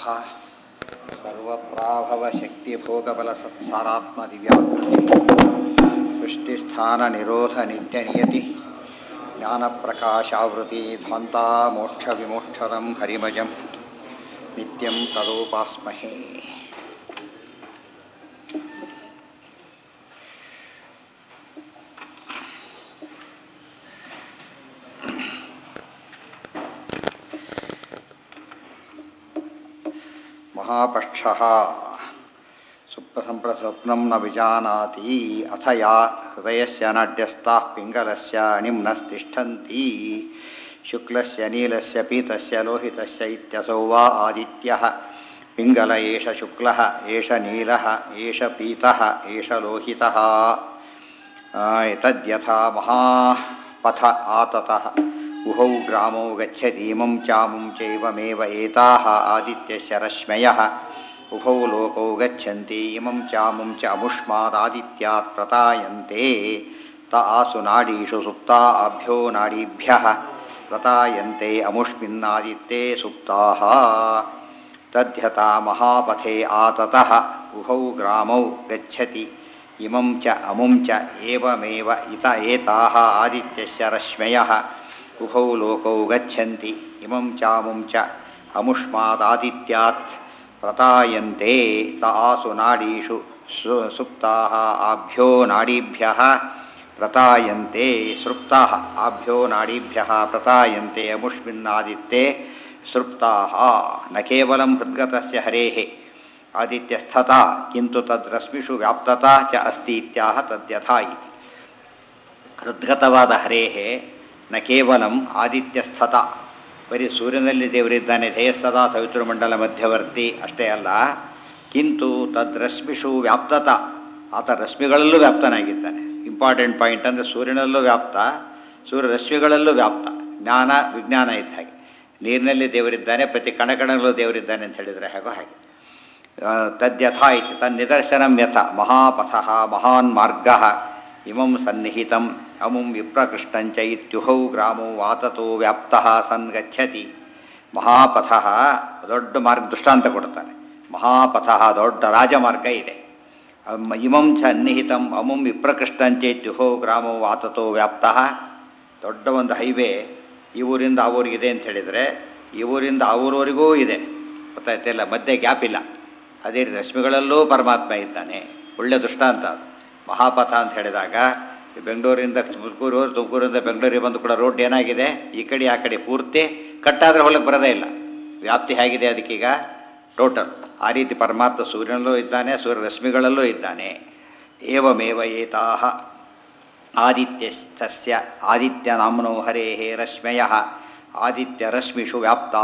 सर्वप्राभवशक्तिभोगबलसत्सारात्मदिव्याकृति सृष्टिस्थाननिरोधनित्यनियति ज्ञानप्रकाशावृति ध्वन्ता मोक्षविमोक्षदं हरिमजं नित्यं सदोपास्महे महापक्षः सुप्तसम्प्रस्वप्नं न विजानाति अथ या हृदयस्य नाड्यस्ताः पिङ्गलस्य निम्नस्तिष्ठन्ति शुक्लस्य नीलस्य पीतस्य लोहितस्य इत्यसौ वा आदित्यः पिङ्गल एष शुक्लः एष नीलः एष पीतः एष लोहितः एतद्यथा महापथ आततः उहौ ग्रामौ गच्छतीमं चामुं चैवमेव एताः आदित्यस्य रश्मयः उभौ लोकौ गच्छन्ति इमं चामुं च अमुष्मादादित्यात् प्रतायन्ते त आसु नाडीषु सुप्ता अभ्यो नाडीभ्यः प्रतायन्ते अमुष्मिन्नादित्ये सुप्ताः तद्यथा महापथे आततः उभौ ग्रामौ गच्छति इमं च अमुं च एवमेव इत एताः आदित्यस्य रश्मयः उभौ लोकौ गच्छन्ति इमं चामुं च अमुष्मादादित्यात् प्रतायन्ते त आसु नाडीषु सु सुप्ताः आभ्यो नाडीभ्यः प्रतायन्ते सृप्ताः आभ्यो नाडीभ्यः प्रतायन्ते अमुष्मिन्नादित्ये सृप्ताः न केवलं हृद्गतस्य हरेः आदित्यस्थता किन्तु तद्रश्मिषु व्याप्तता च अस्ति इत्याह तद्यथा इति ಹೃದ್ಗತವಾದ ಹರೇಹೇ ನ ಕೇವಲಂ ಆದಿತ್ಯಸ್ಥತ ಬರೀ ಸೂರ್ಯನಲ್ಲಿ ದೇವರಿದ್ದಾನೆ ಧೇಯಸ್ಸದಾ ಸವಿತೃಮಂಡಲ ಮಧ್ಯವರ್ತಿ ಅಷ್ಟೇ ಅಲ್ಲ ಕಿಂತು ತದ್ರಶ್ಮಿಷು ವ್ಯಾಪ್ತತ ಆತ ರಶ್ಮಿಗಳಲ್ಲೂ ವ್ಯಾಪ್ತನಾಗಿದ್ದಾನೆ ಇಂಪಾರ್ಟೆಂಟ್ ಪಾಯಿಂಟ್ ಅಂದರೆ ಸೂರ್ಯನಲ್ಲೂ ವ್ಯಾಪ್ತ ಸೂರ್ಯ ರಶ್ಮಿಗಳಲ್ಲೂ ವ್ಯಾಪ್ತ ಜ್ಞಾನ ವಿಜ್ಞಾನ ಇದ್ದ ಹಾಗೆ ನೀರಿನಲ್ಲಿ ದೇವರಿದ್ದಾನೆ ಪ್ರತಿ ಕಣಕಣಗಳಲ್ಲೂ ದೇವರಿದ್ದಾನೆ ಅಂತ ಹೇಳಿದರೆ ಹೇಗೋ ಹಾಗೆ ತದ್ಯಥ ಇತಿ ತನ್ನಿದರ್ಶನಂ ಯಥ ಮಹಾಪಥ ಮಹಾನ್ ಮಾರ್ಗ ಇಮಂ ಸನ್ನಿಹಿತಂ ಅಮುಂ ವಿಪ್ರಕೃಷ್ಟಂಚ ಇತ್ಯುಹೌ ಗ್ರಾಮೋ ವಾತತೋ ವ್ಯಾಪ್ತ ಸನ್ ಗಚ್ಚತಿ ಮಹಾಪಥ ದೊಡ್ಡ ಮಾರ್ಗ ದೃಷ್ಟಾಂತ ಕೊಡ್ತಾರೆ ಮಹಾಪಥ ದೊಡ್ಡ ರಾಜಮಾರ್ಗ ಇದೆ ಇಮಂ ಸನ್ನಿಹಿತಂ ಅಮುಂ ವಿಪ್ರಕೃಷ್ಟಂಚ ಇತ್ಯುಹೌ ಗ್ರಾಮೋ ವಾತತೋ ವ್ಯಾಪ್ತ ದೊಡ್ಡ ಒಂದು ಹೈವೇ ಈ ಊರಿಂದ ಆ ಊರಿಗಿದೆ ಅಂತ ಹೇಳಿದರೆ ಈ ಊರಿಂದ ಆ ಊರವರೆಗೂ ಇದೆ ಗೊತ್ತಾಯ್ತಿಲ್ಲ ಮಧ್ಯೆ ಗ್ಯಾಪ್ ಇಲ್ಲ ಅದೇ ರೀತಿ ರಶ್ಮಿಗಳಲ್ಲೂ ಪರಮಾತ್ಮ ಇದ್ದಾನೆ ಒಳ್ಳೆ ದೃಷ್ಟಾಂತ ಅದು ಮಹಾಪಥ ಅಂತ ಹೇಳಿದಾಗ ಬೆಂಗಳೂರಿಂದ ತುಮಕೂರು ತುಮಕೂರಿಂದ ಬೆಂಗಳೂರಿಗೆ ಬಂದು ಕೂಡ ರೋಡ್ ಏನಾಗಿದೆ ಈ ಕಡೆ ಆ ಕಡೆ ಪೂರ್ತಿ ಕಟ್ಟಾದರೆ ಹೊಲಕ್ಕೆ ಬರೋದೇ ಇಲ್ಲ ವ್ಯಾಪ್ತಿ ಹೇಗಿದೆ ಅದಕ್ಕೀಗ ಟೋಟಲ್ ಆ ರೀತಿ ಪರಮಾತ್ಮ ಸೂರ್ಯನಲ್ಲೂ ಇದ್ದಾನೆ ಸೂರ್ಯ ರಶ್ಮಿಗಳಲ್ಲೂ ಇದ್ದಾನೆ ಏವಮೇವ ಏತಾಹ ಆದಿತ್ಯಸ್ಥಸ್ಯ ಆದಿತ್ಯನಾಮ್ನೋ ಹರೇಃ ರಶ್ಮಯ ಆದಿತ್ಯರಶ್ಮಿಷು ವ್ಯಾಪ್ತಾ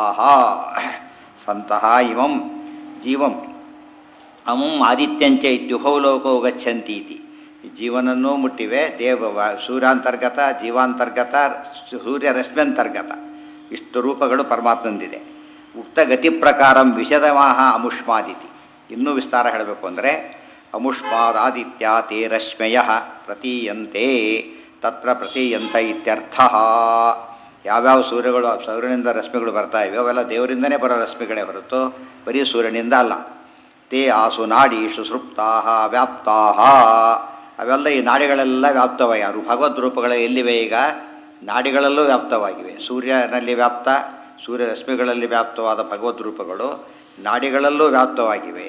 ಸಂತಹ ಇವಂ ಜೀವಂ ಅಮುಂ ಆದಿತ್ಯಂಚ ಇತ್ಯುಹೌ ಲೋಕೋ ಗಚ್ಚಂತಿ ಇತಿ ಜೀವನನ್ನೂ ಮುಟ್ಟಿವೆ ದೇವ ಸೂರ್ಯಾಂತರ್ಗತ ಜೀವಾಂತರ್ಗತ ಸೂರ್ಯ ರಶ್ಮ್ಯಂತರ್ಗತ ಇಷ್ಟು ರೂಪಗಳು ಪರಮಾತ್ಮಂದಿದೆ ಉಕ್ತ ಗತಿ ಪ್ರಕಾರ ವಿಶದಮಾಹ ಅಮುಷ್ಮಾದಿತಿ ಇನ್ನೂ ವಿಸ್ತಾರ ಹೇಳಬೇಕು ಅಂದರೆ ಅಮುಷ್ಮಾದಾದಿತ್ಯ ತೇ ರಶ್ಮಯ ಪ್ರತೀಯಂತೆ ತತ್ರ ಪ್ರತೀಯಂತ ಇತ್ಯರ್ಥ ಯಾವ್ಯಾವ ಸೂರ್ಯಗಳು ಸೂರ್ಯನಿಂದ ರಶ್ಮಿಗಳು ಬರ್ತಾ ಇವೆ ಅವೆಲ್ಲ ದೇವರಿಂದನೇ ಬರೋ ರಶ್ಮಿಗಳೇ ಹೊರತು ಬರೀ ಸೂರ್ಯನಿಂದ ಅಲ್ಲ ತೇ ಆಸು ನಾಡೀಷು ಸೃಪ್ತಾ ವ್ಯಾಪ್ತಾ ಅವೆಲ್ಲ ಈ ನಾಡಿಗಳೆಲ್ಲ ವ್ಯಾಪ್ತವಾಗಿ ಯಾರು ಭಗವದ್ ರೂಪಗಳು ಎಲ್ಲಿವೆ ಈಗ ನಾಡಿಗಳಲ್ಲೂ ವ್ಯಾಪ್ತವಾಗಿವೆ ಸೂರ್ಯನಲ್ಲಿ ವ್ಯಾಪ್ತ ಸೂರ್ಯ ರಶ್ಮಿಗಳಲ್ಲಿ ವ್ಯಾಪ್ತವಾದ ಭಗವದ್ ರೂಪಗಳು ನಾಡಿಗಳಲ್ಲೂ ವ್ಯಾಪ್ತವಾಗಿವೆ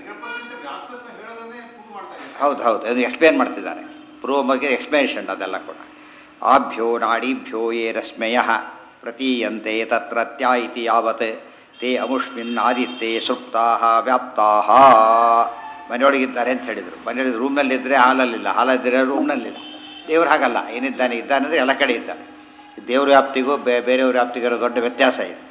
ಹೌದು ಹೌದು ಅದನ್ನು ಎಕ್ಸ್ಪ್ಲೇನ್ ಮಾಡ್ತಿದ್ದಾರೆ ಪ್ರೂವ್ ಬಗ್ಗೆ ಎಕ್ಸ್ಪ್ಲೇನೇಷನ್ ಅದೆಲ್ಲ ಕೂಡ ಆಭ್ಯೋ ನಾಡೀಭ್ಯೋ ಯೇ ರಶ್ಮಯ ಪ್ರತೀಯಂತೆ ತತ್ರತ್ಯ ಇತಿ ಯಾವತ್ ತೇ ಅಮುಷ್ಮಿನ್ ಆದಿತ್ಯೆ ಸುಪ್ತಾ ವ್ಯಾಪ್ತಾ ಮನೆಯೊಳಗಿದ್ದಾರೆ ಅಂತ ಹೇಳಿದರು ಮನೆಯೊಳಗೆ ರೂಮ್ನಲ್ಲಿದ್ದರೆ ಹಾಲಲ್ಲಿಲ್ಲ ಹಾಲಲ್ಲಿದ್ದರೆ ರೂಮ್ನಲ್ಲಿಲ್ಲ ದೇವ್ರು ಹಾಗಲ್ಲ ಏನಿದ್ದಾನೆ ಇದ್ದಾನೆ ಅಂದರೆ ಎಲ್ಲ ಕಡೆ ಇದ್ದಾನೆ ದೇವ್ರ ವ್ಯಾಪ್ತಿಗೂ ಬೇ ಬೇರೆಯವ್ರ ವ್ಯಾಪ್ತಿಗೂ ಇರೋ ದೊಡ್ಡ ವ್ಯತ್ಯಾಸ ಇದೆ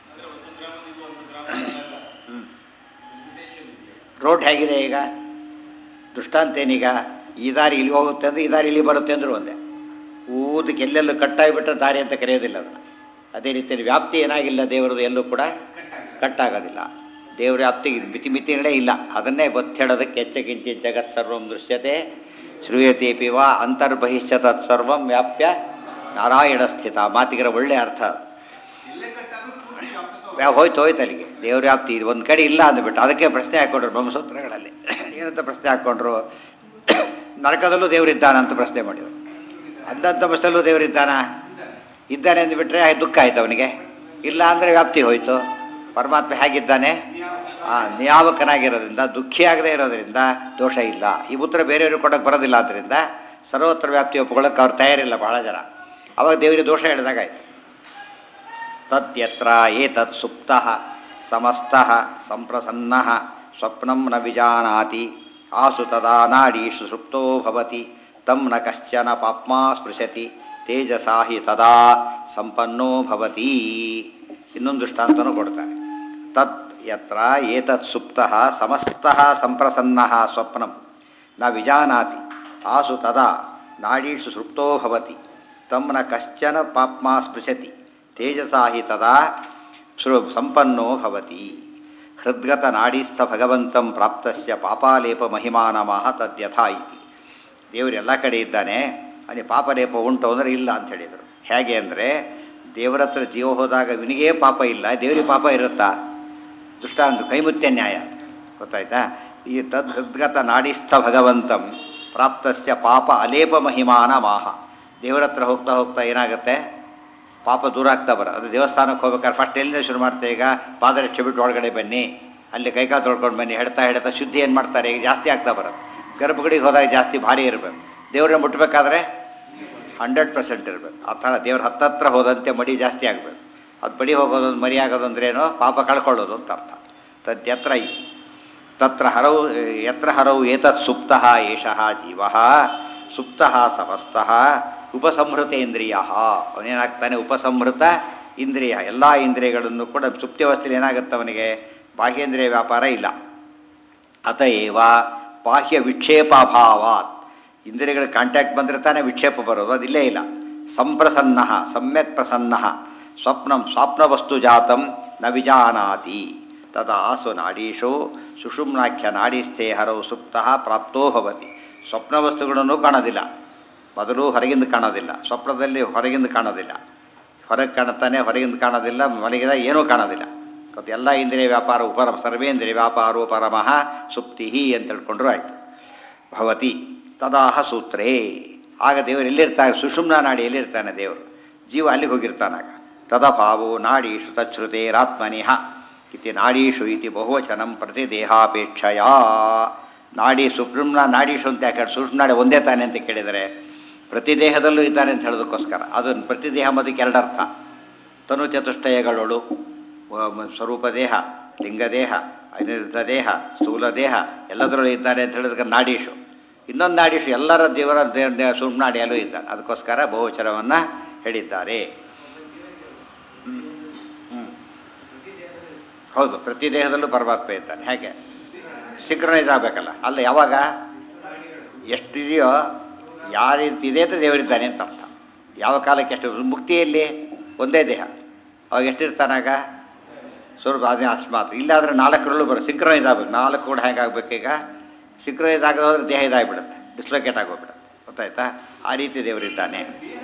ರೋಡ್ ಹೇಗಿದೆ ಈಗ ದೃಷ್ಟಾಂತ ಏನೀಗ ಈ ದಾರಿ ಇಲ್ಲಿ ಹೋಗುತ್ತೆ ಅಂದರೆ ಈ ದಾರಿ ಇಲ್ಲಿ ಬರುತ್ತೆ ಅಂದರೂ ಒಂದೇ ಊದಕ್ಕೆ ಎಲ್ಲೆಲ್ಲೂ ಕಟ್ಟಾಗಿಬಿಟ್ರೆ ದಾರಿ ಅಂತ ಕರೆಯೋದಿಲ್ಲ ಅದನ್ನು ಅದೇ ರೀತಿಯಲ್ಲಿ ವ್ಯಾಪ್ತಿ ಏನಾಗಿಲ್ಲ ದೇವರದು ಎಲ್ಲೂ ಕೂಡ ಕಟ್ಟಾಗೋದಿಲ್ಲ ದೇವ್ರ ವ್ಯಾಪ್ತಿಗೆ ಮಿತಿ ಮಿತಿಗಳೇ ಇಲ್ಲ ಅದನ್ನೇ ಗೊತ್ತೇಳೋದಕ್ಕೆ ಹೆಚ್ಚಕಿಂಚಿ ಜಗತ್ ಸರ್ವಂ ದೃಶ್ಯತೆ ಶ್ರೂಯತೆ ವಾ ಅಂತರ್ಬಹಿಶ್ಚ ತತ್ಸರ್ವಂ ವ್ಯಾಪ್ಯ ನಾರಾಯಣ ಸ್ಥಿತ ಮಾತಿಗರ ಒಳ್ಳೆ ಅರ್ಥ ಎಲ್ಲೇ ಕಟ್ಟಾದ್ರೂ ಪೂರ್ತಿ ವ್ಯಾಪ್ತತ್ವ ವ್ಯಾ ಹೋಯ್ತು ಹೋಯ್ತು ಅಲ್ಲಿಗೆ ದೇವ್ರ ವ್ಯಾಪ್ತಿ ಇದು ಒಂದು ಕಡೆ ಇಲ್ಲ ಅಂದ್ಬಿಟ್ಟು ಅದಕ್ಕೆ ಪ್ರಶ್ನೆ ಹಾಕ್ಕೊಂಡ್ರು ಬ್ರಹ್ಮಸೂತ್ರಗಳಲ್ಲಿ ಏನಂತ ಪ್ರಶ್ನೆ ಹಾಕ್ಕೊಂಡ್ರು ನರಕದಲ್ಲೂ ದೇವರಿದ್ದಾನ ಅಂತ ಪ್ರಶ್ನೆ ಮಾಡಿದ್ರು ಅಂದಂತ ಬಸ್ಸಲ್ಲೂ ದೇವರಿದ್ದಾನ ಇದ್ದಾನೆ ಅಂದ್ಬಿಟ್ರೆ ದುಃಖ ಆಯ್ತು ಅವನಿಗೆ ಇಲ್ಲ ಅಂದರೆ ವ್ಯಾಪ್ತಿ ಹೋಯ್ತು ಪರಮಾತ್ಮ ಹೇಗಿದ್ದಾನೆ ಆ ನಿಯಾಮಕನಾಗಿರೋದ್ರಿಂದ ದುಃಖಿಯಾಗದೇ ಇರೋದ್ರಿಂದ ದೋಷ ಇಲ್ಲ ಈ ಉತ್ತರ ಬೇರೆಯವ್ರಿಗೆ ಕೊಡೋಕೆ ಬರೋದಿಲ್ಲ ಆದ್ದರಿಂದ ಸರ್ವತ್ರ ವ್ಯಾಪ್ತಿ ಒಪ್ಕೊಳ್ಳೋಕೆ ಅವ್ರು ತಯಾರಿಲ್ಲ ಬಹಳ ಜನ ಅವಾಗ ದೇವರಿಗೆ ದೋಷ ಹೇಳಿದಾಗಾಯ್ತು ತದ್ಯತ್ರ ಏತತ್ ಸುಪ್ತ ಸಮಸ್ತ ಸಂಪ್ರಸನ್ನ ಸ್ವಪ್ನಂ ನ ವಿಜಾನಾತಿ ಆಸು ತದಾ ನಾಡೀಷು ಸುಪ್ತೋ ಭವತಿ ತಂ ನ ಕಶ್ಚನ ಪಾಪ್ಮಾ ಸ್ಪೃಶತಿ ತೇಜಸಾ ಹಿ ತದಾ ಸಂಪನ್ನೋ ಭವತಿ ಇನ್ನೊಂದು ದೃಷ್ಟಾಂತನೂ ಕೊಡ್ತಾರೆ ತತ್ ಯತ್ರ ಏತತ್ ಸುಪ್ತ ಸಮಸ್ತ ಸಂಪ್ರಸನ್ನ ಸ್ವಪ್ನಂ ನ ವಿಜಾನಾತಿ ಆಸು ತದಾ ನಾಡೀಷು ಸುಪ್ತೋ ಭವತಿ ತಂ ನ ಕಶ್ಚನ ಪಾಪ್ಮಾ ಸ್ಪೃಶತಿ ತೇಜಸಾ ಹಿ ತದಾ ಸೃ ಸಂಪನ್ನೋ ಭವತಿ ಹೃದ್ಗತ ನಾಡೀಸ್ಥ ಭಗವಂತಂ ಪ್ರಾಪ್ತಸ್ಯ ಪಾಪಾಲೇಪ ಮಹಿಮಾನಮಃ ತದ್ಯಥಾ ಇತಿ ದೇವರು ಎಲ್ಲ ಕಡೆ ಇದ್ದಾನೆ ಅಲ್ಲಿ ಪಾಪಲೇಪ ಉಂಟು ಅಂದರೆ ಇಲ್ಲ ಅಂತ ಹೇಳಿದರು ಹೇಗೆ ಅಂದರೆ ದೇವರ ಹತ್ರ ಜೀವ ಹೋದಾಗ ಇವನಿಗೇ ಪಾಪ ಇಲ್ಲ ದೇವರಿಗೆ ಪಾಪ ಇರುತ್ತಾ ದುಷ್ಟಾಂತ ಕೈಮುತ್ಯ ನ್ಯಾಯ ಗೊತ್ತಾಯ್ತಾ ಈ ತದ್ ಹೃದ್ಗತ ನಾಡಿಸ್ಥ ಭಗವಂತಂ ಪ್ರಾಪ್ತಸ್ಯ ಪಾಪ ಅಲೇಪ ಮಹಿಮಾನ ಮಾಹ ದೇವರ ಹತ್ರ ಹೋಗ್ತಾ ಹೋಗ್ತಾ ಏನಾಗುತ್ತೆ ಪಾಪ ದೂರ ಆಗ್ತಾ ಬರ ಅದು ದೇವಸ್ಥಾನಕ್ಕೆ ಹೋಗ್ಬೇಕಾದ್ರೆ ಫಸ್ಟ್ ಎಲ್ಲಿಂದ ಶುರು ಮಾಡ್ತಾರೆ ಈಗ ಪಾದರಕ್ಷೆ ಬಿಟ್ಟು ಒಳಗಡೆ ಬನ್ನಿ ಅಲ್ಲಿ ಕೈಕಾಲು ತೊಳ್ಕೊಂಡು ಬನ್ನಿ ಹೆಡ್ತಾ ಹೆಡ್ತಾ ಶುದ್ಧಿ ಏನು ಮಾಡ್ತಾರೆ ಈಗ ಜಾಸ್ತಿ ಆಗ್ತಾ ಬರೋದು ಗರ್ಭಗುಡಿಗೆ ಹೋದಾಗ ಜಾಸ್ತಿ ಭಾರಿ ಇರಬೇಕು ದೇವ್ರನ್ನ ಮುಟ್ಟಬೇಕಾದ್ರೆ ಹಂಡ್ರೆಡ್ ಪರ್ಸೆಂಟ್ ಇರಬೇಕು ಆ ಥರ ದೇವ್ರ ಹತ್ತತ್ರ ಹೋದಂತೆ ಮಡಿ ಜಾಸ್ತಿ ಆಗಬೇಕು ಅದು ಬಡಿ ಹೋಗೋದು ಮರಿ ಆಗೋದು ಅಂದ್ರೇನು ಪಾಪ ಕಳ್ಕೊಳ್ಳೋದು ಅಂತ ಅರ್ಥ ತದ್ಯತ್ರ ಇ ತತ್ರ ಹರವು ಯತ್ರ ಹರವು ಏತತ್ ಸುಪ್ತ ಏಷಃ ಜೀವ ಸುಪ್ತ ಸಮಸ್ತ ಉಪಸಂಹೃತೇಂದ್ರಿಯ ಅವನೇನಾಗ್ತಾನೆ ಉಪಸಂಹೃತ ಇಂದ್ರಿಯ ಎಲ್ಲ ಇಂದ್ರಿಯಗಳನ್ನು ಕೂಡ ಸುಪ್ತ್ಯವಸ್ಥೆಯಲ್ಲಿ ಏನಾಗುತ್ತೆ ಅವನಿಗೆ ಬಾಹ್ಯೇಂದ್ರಿಯ ವ್ಯಾಪಾರ ಇಲ್ಲ ಅತಏವ ಬಾಹ್ಯ ವಿಕ್ಷೇಪಾಭಾವಾತ್ ಇಂದ್ರಿಯಗಳ ಕಾಂಟ್ಯಾಕ್ಟ್ ಬಂದರೆ ತಾನೇ ವಿಕ್ಷೇಪ ಬರೋದು ಅದಿಲ್ಲೇ ಇಲ್ಲ ಸಂಪ್ರಸನ್ನ ಸಮ್ಯಕ್ ಪ್ರಸನ್ನ ಸ್ವಪ್ನಂ ಸ್ವಪ್ನವಸ್ತು ಜಾತಂ ನ ವಿಜಾನಾತಿ ತದಾ ಸು ನಾಡೀಶು ಸುಷುಮ್ನಾಖ್ಯ ನಾಡೀಸ್ಥೆ ಹರವು ಸುಪ್ತ ಪ್ರಾಪ್ತೋ ಭವತಿ ಸ್ವಪ್ನ ವಸ್ತುಗಳನ್ನು ಕಾಣೋದಿಲ್ಲ ಮೊದಲು ಹೊರಗಿಂದ ಕಾಣೋದಿಲ್ಲ ಸ್ವಪ್ನದಲ್ಲಿ ಹೊರಗಿಂದ ಕಾಣೋದಿಲ್ಲ ಹೊರಗೆ ಕಾಣುತ್ತಾನೆ ಹೊರಗಿಂದ ಕಾಣೋದಿಲ್ಲ ಮಲಗಿದ ಏನೂ ಕಾಣೋದಿಲ್ಲ ಮತ್ತು ಎಲ್ಲ ಇಂದ್ರಿಯ ವ್ಯಾಪಾರ ಉಪರ ಸರ್ವೇಂದ್ರಿಯ ವ್ಯಾಪಾರೋ ಪರಮಃ ಸುಪ್ತಿ ಅಂತ ತಿಳ್ಕೊಂಡ್ರು ಆಯಿತು ಭವತಿ ತದಾಹ ಸೂತ್ರೇ ಆಗ ದೇವರು ಎಲ್ಲಿರ್ತಾನೆ ಸುಷುಮ್ನ ನಾಡಿ ಎಲ್ಲಿರ್ತಾನೆ ದೇವರು ಜೀವ ಅಲ್ಲಿಗೆ ಹೋಗಿರ್ತಾನಾಗ ತದಭಾವೋ ನಾಡೀಷು ತಚ್ಛ್ರುತೇರಾತ್ಮನಿಹ ಇತಿ ನಾಡೀಷು ಇತಿ ಬಹುವಚನಂ ಪ್ರತಿದೇಹಾಪೇಕ್ಷಯ ನಾಡಿ ಸುಷುಮ್ನ ನಾಡೀಷು ಅಂತ ಯಾಕೆ ಸುಷುಮ್ನ ನಾಡಿ ಒಂದೇ ತಾನೆ ಅಂತ ಕೇಳಿದರೆ ಪ್ರತಿ ದೇಹದಲ್ಲೂ ಇದ್ದಾನೆ ಅಂತ ಹೇಳೋದಕ್ಕೋಸ್ಕರ ಅದು ಪ್ರತಿ ದೇಹ ಮದಕ್ಕೆ ಎರಡರ್ಥ ತನು ಚತುಷ್ಟಯಗಳೊಳು ವ- ಸ್ವರೂಪ ದೇಹ ಲಿಂಗದೇಹ ಅನಿರುದ್ಧ ದೇಹ ಸ್ಥೂಲ ದೇಹ ಎಲ್ಲದರಲ್ಲೂ ಇದ್ದಾನೆ ಅಂತ ಹೇಳಿದ್ರೆ ನಾಡೀಶು ಇನ್ನೊಂದು ನಾಡೀಶು ಎಲ್ಲರ ದೇವರ ದೇವ ದೇವ ಸುಮ್ನಾಡಿಯಲ್ಲೂ ಇದ್ದಾನೆ ಅದಕ್ಕೋಸ್ಕರ ಬಹುವಚನವನ್ನು ಹೇಳಿದ್ದಾರೆ ಹ್ಮ್. ಹ್ಮ್. ಹೌದು ಪ್ರತಿ ದೇಹದಲ್ಲೂ ಪರಮಾತ್ಮ ಇದ್ದಾನೆ ಹೇಗೆ ಸಿಂಕ್ರನೈಸ್ ಆಗಬೇಕಲ್ಲ ಅಲ್ಲ ಯಾವಾಗ ಎಷ್ಟಿದೆಯೋ ಯಾವ ರೀತಿ ಇದೆ ಅಂತ ದೇವರಿದ್ದಾನೆ ಅಂತ ಅರ್ಥ ಯಾವ ಕಾಲಕ್ಕೆ ಎಷ್ಟು ಮುಕ್ತಿಯಲ್ಲಿ ಒಂದೇ ದೇಹ ಅವಾಗ ಎಷ್ಟಿರ್ತಾನಾಗ ಸ್ವರೂಪ ಅದೇ ಅಸ್ಮಾತ್ ಇಲ್ಲಾದ್ರೆ ನಾಲ್ಕರಲ್ಲೂ ಬರೋ ಸಿಂಕ್ರನೈಸ್ ಆಗ್ಬೇಕು ನಾಲ್ಕು ಕೂಡ ಹೇಗಾಗಬೇಕು ಈಗ ಸಿಂಕ್ರನೈಸ್ ಆಗೋದ್ರೆ ದೇಹ ಇದಾಗ್ಬಿಡುತ್ತೆ ಡಿಸ್ಲೊಕೇಟ್ ಆಗೋಗ್ಬಿಡುತ್ತೆ ಗೊತ್ತಾಯ್ತಾ ಆ ರೀತಿ ದೇವರಿದ್ದಾನೆ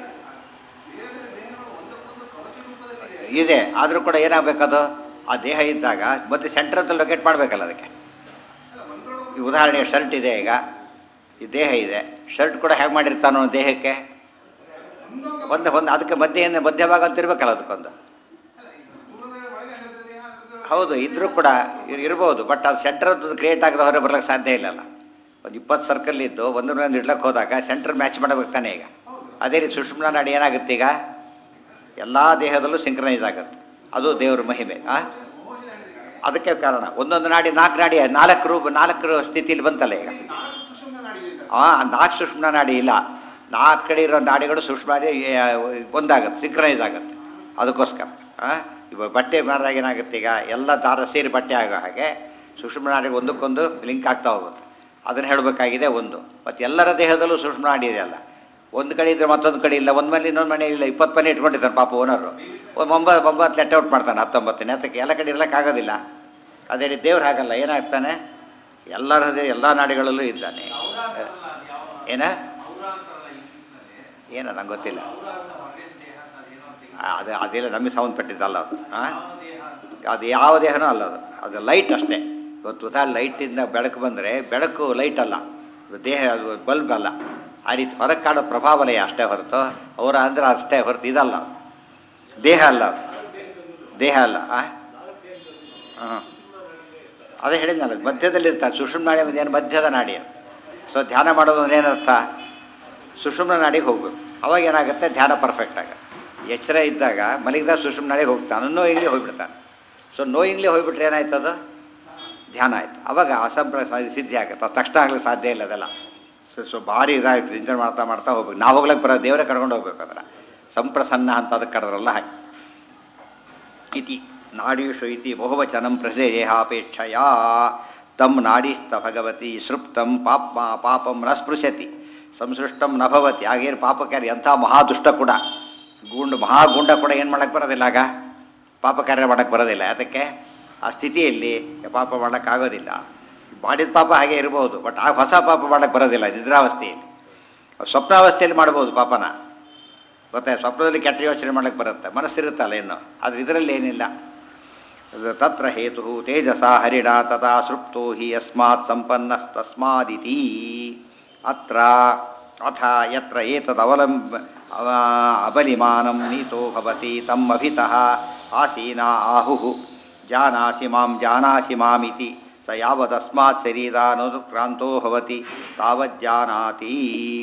ಇದೆ ಆದರೂ ಕೂಡ ಏನಾಗಬೇಕದು ಆ ದೇಹ ಇದ್ದಾಗ ಮತ್ತೆ ಸೆಂಟರ್ ಅಂತ ಲೊಕೇಟ್ ಮಾಡಬೇಕಲ್ಲ ಅದಕ್ಕೆ ಈ ಉದಾಹರಣೆಗೆ ಶರ್ಟ್ ಇದೆ ಈಗ ಈ ದೇಹ ಇದೆ ಶರ್ಟ್ ಕೂಡ ಹೇಗೆ ಮಾಡಿರ್ತಾನೋ ದೇಹಕ್ಕೆ ಒಂದು ಒಂದು ಅದಕ್ಕೆ ಮಧ್ಯೆಯಿಂದ ಮಧ್ಯಭಾಗ ಅಂತ ಇರ್ಬೇಕಲ್ಲ ಅದಕ್ಕೊಂದು ಹೌದು ಇದ್ರೂ ಕೂಡ ಇರ್- ಇರ್ಬೋದು ಬಟ್ ಅದು ಸೆಂಟರ್ ಕ್ರಿಯೇಟ್ ಆಗದ ಹೊರಗೆ ಬರ್ಲಿಕ್ಕೆ ಸಾಧ್ಯ ಇಲ್ಲಲ್ಲ ಒಂದು ಇಪ್ಪತ್ತು ಸರ್ಕಲ್ ಇದ್ದು ಒಂದು ಒಂದು ಇಡ್ಲಕ್ಕೆ ಹೋದಾಗ ಸೆಂಟರ್ ಮ್ಯಾಚ್ ಮಾಡಬೇಕು ತಾನೇ ಈಗ ಅದೇ ರೀತಿ ಸುಷುಮ್ನ ನಾಡಿ ಏನಾಗುತ್ತೆ ಈಗ ಎಲ್ಲ ದೇಹದಲ್ಲೂ ಸಿಂಕ್ರನೈಸ್ ಆಗುತ್ತೆ ಅದು ದೇವ್ರ ಮಹಿಮೆ ಆ ಅದಕ್ಕೆ ಕಾರಣ ಒಂದೊಂದು ನಾಡಿ ನಾಲ್ಕು ನಾಡಿ ನಾಲ್ಕು ರೂಪ ನಾಲ್ಕು ಸ್ಥಿತಿಯಲ್ಲಿ ಬಂತಲ್ಲ ಈಗ ಆ ನಾಲ್ಕು ಸೂಕ್ಷ್ಮ ನಾಡಿ ಇಲ್ಲ ನಾಲ್ಕು ಕಡೆ ಇರೋ ನಾಡಿಗಳು ಸೂಕ್ಷ್ಮ ನಾಡಿ ಆ, ಒಂದಾಗುತ್ತೆ ಸಿಂಕ್ರನೈಸ್ ಆಗುತ್ತೆ ಅದಕ್ಕೋಸ್ಕರ ಆ, ಇವಾಗ ಬಟ್ಟೆ ಮಾರಿದಾಗ ಏನಾಗುತ್ತೆ ಈಗ ಎಲ್ಲ ದಾರ ಸೇರಿ ಬಟ್ಟೆ ಆಗೋ ಹಾಗೆ ಸೂಕ್ಷ್ಮ ನಾಡಿಗೆ ಒಂದಕ್ಕೊಂದು ಲಿಂಕ್ ಆಗ್ತಾ ಹೋಗುತ್ತೆ ಅದನ್ನು ಹೇಳಬೇಕಾಗಿದೆ ಒಂದು ಮತ್ತು ಎಲ್ಲರ ದೇಹದಲ್ಲೂ ಸೂಕ್ಷ್ಮ ನಾಡಿ ಇದೆಯಲ್ಲ ಒಂದು ಕಡೆ ಇದ್ರೆ ಮತ್ತೊಂದು ಕಡೆ ಇಲ್ಲ ಒಂದು ಮನೆ ಇನ್ನೊಂದು ಮನೆ ಇಲ್ಲ ಇಪ್ಪತ್ತು ಮನೆ ಇಟ್ಕೊಂಡಿದ್ದಾನೆ ಪಾಪ ಓನರು ಒಂದು ಒಂಬತ್ತು ಒಂಬತ್ತು ಲೆಟ್ ಔಟ್ ಮಾಡ್ತಾನೆ ಹತ್ತೊಂಬತ್ತನೇ ಅದಕ್ಕೆ ಎಲ್ಲ ಕಡೆ ಇರ್ಲಿಕ್ಕಾಗೋದಿಲ್ಲ ಅದೇ ರೀತಿ ದೇವ್ರು ಹಾಗಲ್ಲ ಏನಾಗ್ತಾನೆ ಎಲ್ಲರ ಎಲ್ಲ ನಾಡಿಗಳಲ್ಲೂ ಇದ್ದಾನೆ ಏನ ಏನ ನಂಗೆ ಗೊತ್ತಿಲ್ಲ ಆ, ಅದು ಅದೆಲ್ಲ ನಮಗೆ ಸಂಬಂಧಪಟ್ಟಿದ್ದಲ್ಲ ಅದು ಹಾಂ ಅದು ಯಾವ ದೇಹನೂ ಅಲ್ಲ ಅದು ಅದು ಲೈಟ್ ಅಷ್ಟೇ ಇವತ್ತು ಉದಾ ಲೈಟಿಂದ ಬೆಳಕು ಬಂದರೆ ಬೆಳಕು ಲೈಟ್ ಅಲ್ಲ ಇದು ದೇಹ ಅದು ಬಲ್ಬ್ ಅಲ್ಲ ಆ ರೀತಿ ಹೊರಗೆ ಕಾಡೋ ಪ್ರಭಾವಲಯ ಅಷ್ಟೇ ಹೊರತು ಅವರ ಅಂದ್ರೆ ಅಷ್ಟೇ ಹೊರತು ಇದಲ್ಲ ದೇಹ ಅಲ್ಲ ಅದು. ದೇಹ ಅಲ್ಲ ಆ? ಹಾಂ ಅದೇ ಹೇಳಿದ್ನಲ್ಲ ಮಧ್ಯದಲ್ಲಿ ಇರ್ತಾರೆ ಸುಷುಮ್ನ ನಾಡಿ ಅಂದ್ರೆ ಏನು ಮಧ್ಯದ ನಾಡಿ ಅದು ಸೊ ಧ್ಯಾನ ಮಾಡೋದು ಅಂದ್ರೆ ಏನರ್ಥ ಸುಷುಮ್ನ ನಾಡಿಗೆ ಹೋಗ್ಬೇಕು ಅವಾಗ ಏನಾಗುತ್ತೆ ಧ್ಯಾನ ಪರ್ಫೆಕ್ಟ್ ಆಗುತ್ತೆ ಎಚ್ಚರ ಇದ್ದಾಗ ಮಲಗಿದಾಗ ಸುಷುಮ್ನ ನಾಡಿಗೆ ಹೋಗ್ತಾನೆ ನೋಯಿಂಗ್ಲಿ ಹೋಗ್ಬಿಡ್ತಾನೆ ಸೊ ನೋಯಿಂಗ್ಲಿ ಹೋಗ್ಬಿಟ್ರೆ ಏನಾಯ್ತದ ಧ್ಯಾನ ಆಯ್ತು ಅವಾಗ ಅಸಂಪ್ರ ಸಿದ್ಧಿ ಆಗುತ್ತೆ ಅದು ತಕ್ಷಣ ಆಗ್ಲಿಕ್ಕೆ ಸಾಧ್ಯ ಇಲ್ಲ ಅದೆಲ್ಲ ಸೊ ಸೊ ಭಾರಿ ಇದಾಗಿತ್ತು ಇಂಜನ್ ಮಾಡ್ತಾ ಮಾಡ್ತಾ ಹೋಗ್ಬೇಕು ನಾವು ಹೋಗ್ಲಿಕ್ಕೆ ಬರೋ ದೇವರೇ ಕರ್ಕೊಂಡು ಹೋಗ್ಬೇಕು ಅದರ ಸಂಪ್ರಸನ್ನ ಅಂತ ಅದಕ್ಕೆ ಕರೆದ್ರಲ್ಲ ಹಾಗೆ ಇತಿ ನಾಡೀಷು ಇತಿ ಬಹುವಚನಂ ಪ್ರದೇಹಾಪೇಕ್ಷಯ ತಂ ನಾಡೀಸ್ಥ ಭಗವತಿ ಸೃಪ್ತಂ ಪಾಪ ಪಾಪಂ ನ ಸ್ಪೃಶತಿ ಸಂಸೃಷ್ಟಂ ನ ಭವತಿ ಆಗೇನು ಪಾಪಕಾರ್ಯ ಎಂಥ ಮಹಾದುಷ್ಟ ಕೂಡ ಗುಂಡು ಮಹಾಗುಂಡ ಕೂಡ ಏನು ಮಾಡಕ್ಕೆ ಬರೋದಿಲ್ಲ ಆಗ ಪಾಪ ಕಾರ್ಯ ಮಾಡಕ್ಕೆ ಬರೋದಿಲ್ಲ ಅದಕ್ಕೆ ಆ ಸ್ಥಿತಿಯಲ್ಲಿ ಪಾಪ ಮಾಡೋಕ್ಕಾಗೋದಿಲ್ಲ ಮಾಡಿದ ಪಾಪ ಹಾಗೆ ಇರ್ಬೋದು ಬಟ್ ಆಗ ಹೊಸ ಪಾಪ ಮಾಡಕ್ಕೆ ಬರೋದಿಲ್ಲ ನಿದ್ರಾವಸ್ಥೆಯಲ್ಲಿ ಸ್ವಪ್ನಾವಸ್ಥೆಯಲ್ಲಿ ಮಾಡ್ಬೋದು ಪಾಪನ ಗೊತ್ತಾಯ್ತು ಸ್ವಪ್ನದಲ್ಲಿ ಕೆಟ್ಟ ಯೋಚನೆ ಮಾಡಕ್ಕೆ ಬರುತ್ತೆ ಮನಸ್ಸಿರುತ್ತಲ್ಲ ಇನ್ನು ಆದರೆ ಇದರಲ್ಲಿ ಏನಿಲ್ಲ ಅದು ತತ್ರ ಹೇತು ತೇಜಸ ಹರಿಣ ತಥಾ ಸೃಪ್ತೋ ಹಿ ಯಸ್ಮಾತ್ ಸಂಪನ್ನಸ್ತಸ್ಮಾದಿತಿ ಅತ್ರ ಅಥ ಯತ್ರ ಏತದ್ ಅವಲಂಬ ಅವ- ಅಬಲಿಮಾನಂ ನೀತೋ ಭವತಿ ತಮ್ಮ ಅಭಿತಃ ಆಸೀನ ಆಹುಃ ಜಾನಾಸಿ ಮಾಂ ಜಾನಾಸಿ ಮಾಮಿತಿ ಸ ಯಾವದಸ್ಮಾತ್ ಶರೀರಾನುಕ್ರಾಂತೋ ಭವತಿ ತಾವಜ್ಜಾನಾತಿ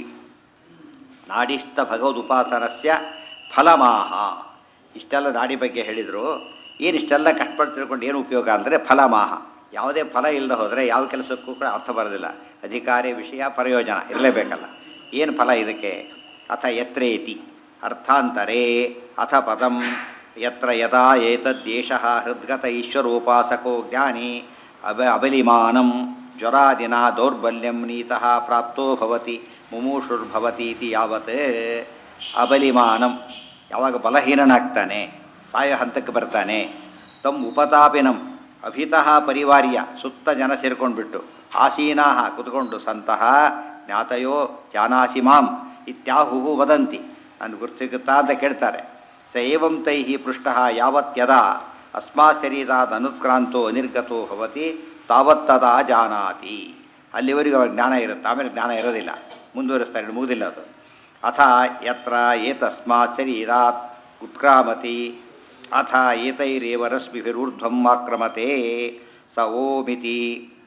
ನಾಡಿಸ್ಥ ಭಗವದುಪಾಸನಸ್ಯ ಫಲಮಾಹ ಇಷ್ಟೆಲ್ಲ ನಾಡಿ ಬಗ್ಗೆ ಹೇಳಿದರು ಏನು ಇಷ್ಟೆಲ್ಲ ಕಷ್ಟಪಟ್ಟು ತಿಳ್ಕೊಂಡು ಏನು ಉಪಯೋಗ ಅಂದರೆ ಫಲಮಾಹ ಯಾವುದೇ ಫಲ ಇಲ್ಲದೆ ಹೋದರೆ ಯಾವ ಕೆಲಸಕ್ಕೂ ಕೂಡ ಅರ್ಥ ಬರೋದಿಲ್ಲ ಅಧಿಕಾರಿ ವಿಷಯ ಪ್ರಯೋಜನ ಇರಲೇಬೇಕಲ್ಲ ಏನು ಫಲ ಇದಕ್ಕೆ ಅಥ ಯತ್ರೇತಿ ಅರ್ಥಾಂತರೇ ಅಥ ಪದಂ ಯತ್ರ ಯದಾ ಏತದ್ದೇಶ ಹೃದ್ಗತ ಈಶ್ವರೋಪಾಸಕೋ ಜ್ಞಾನಿ ಅಬ ಅಬಲಿಮಾನಂ ಜ್ವರಾದಿನ ದೌರ್ಬಲ್ಯಂ ನೀತಃ ಪ್ರಾಪ್ತೋ ಭವತಿ ಮುಮೂಷುರ್ಭವತೀತಿ ಯಾವತ್ ಅಬಲಿಮಾನಂ ಯಾವಾಗ ಬಲಹೀನನಾಗ್ತಾನೆ ಸಾಯ ಹಂತಕ್ಕೆ ಬರ್ತಾನೆ ತಮ್ಮ ಉಪತಾಪಿನಂ ಅಭಿತಃ ಪರಿವಾರ್ಯ ಸುತ್ತ ಜನ ಸೇರ್ಕೊಂಡ್ಬಿಟ್ಟು ಆಸೀನಾಹ ಕುತ್ಕೊಂಡು ಸಂತಹ ಜ್ಞಾತಯೋ ಜಾನಾಸಿ ಮಾಂ ಇತ್ಯಾಹುಹು ವದಂತಿ ನಾನು ಗುರುತಿಗುತ್ತಾ ಅಂತ ಕೇಳ್ತಾರೆ ಸ ಏವಂ ತೈಹಿ ಪೃಷ್ಟ ಯಾವತ್ಯದಾ ಅಸ್ಮಾತ್ ಶರೀರಾದ ಅನುತ್ಕ್ರಾಂತೋ ಅನಿರ್ಗತೋ ಭವತಿ ತಾವತ್ತದಾ ಜಾನಾತಿ ಅಲ್ಲಿವರೆಗೂ ಅವ್ರ ಜ್ಞಾನ ಇರುತ್ತೆ ಆಮೇಲೆ ಜ್ಞಾನ ಇರೋದಿಲ್ಲ ಮುಂದುವರಿಸ್ತಾರೆ ಮುಗುದಿಲ್ಲ ಅದು ಅಥ ಯತ್ರ ಏತಸ್ಮಾತ್ ಶರೀರಾತ್ ಉತ್ಕ್ರಾಮತಿ ಅಥ ಏತೈರೇವ ರಶ್ಮಿಭಿರೂರ್ಧ್ವಂ ಆಕ್ರಮತೆ ಸ ಓಮಿತಿ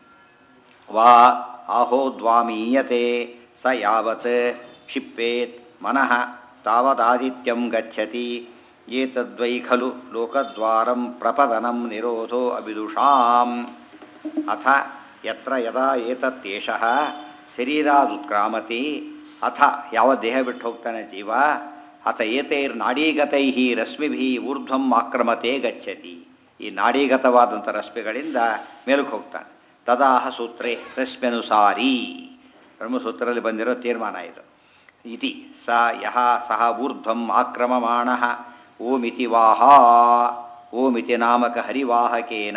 ವಾ ಆಹೋದ್ವಾಮೀಯತೆ ಸ ಯಾವತ್ ಕ್ಷಿಪ್ಪೇತ್ ಮನಃ ತಾವದಾದಿತ್ಯಂ ಗಚ್ಚತಿ ಏತದ್ವೈ ಖಲು ಲೋಕದ್ವಾರಂ ಪ್ರಪದನಂ ನಿರೋಧೋ ಅವಿದುಷಾಂ ಅಥ ಯತ್ರ ಯದಾ ಏತತ್ತೇಷಃ ಶರೀರಾದುತ್ಕ್ರಾಮತಿ ಅಥ ಯಾವ ದೇಹ ಬಿಟ್ಟು ಹೋಗ್ತಾನೆ ಜೀವ ಅಥ ಏತೈರ್ ನಾಡೀಗತೈ ರಶ್ಮಿಭಿ ಊರ್ಧ್ವಂ ಆಕ್ರಮತೆ ಗಚ್ಚತಿ ಈ ನಾಡೀಗತವಾದಂಥ ರಶ್ಮಿಗಳಿಂದ ಮೇಲಕ್ಕೆ ಹೋಗ್ತಾನೆ ತದಾಹ ಸೂತ್ರೇ ರಶ್ಮ್ಯನುಸಾರಿ ಬ್ರಹ್ಮಸೂತ್ರದಲ್ಲಿ ಬಂದಿರೋ ತೀರ್ಮಾನ ಇದು ಇತಿ ಸ ಯಹ ಸಹ ಊರ್ಧ್ವಂ ಆಕ್ರಮಮಾಣ ಓಮಿತಿ ವಾಹ ಓಮಿತಿ ನಾಮಕ ಹರಿವಾಹಕೇನ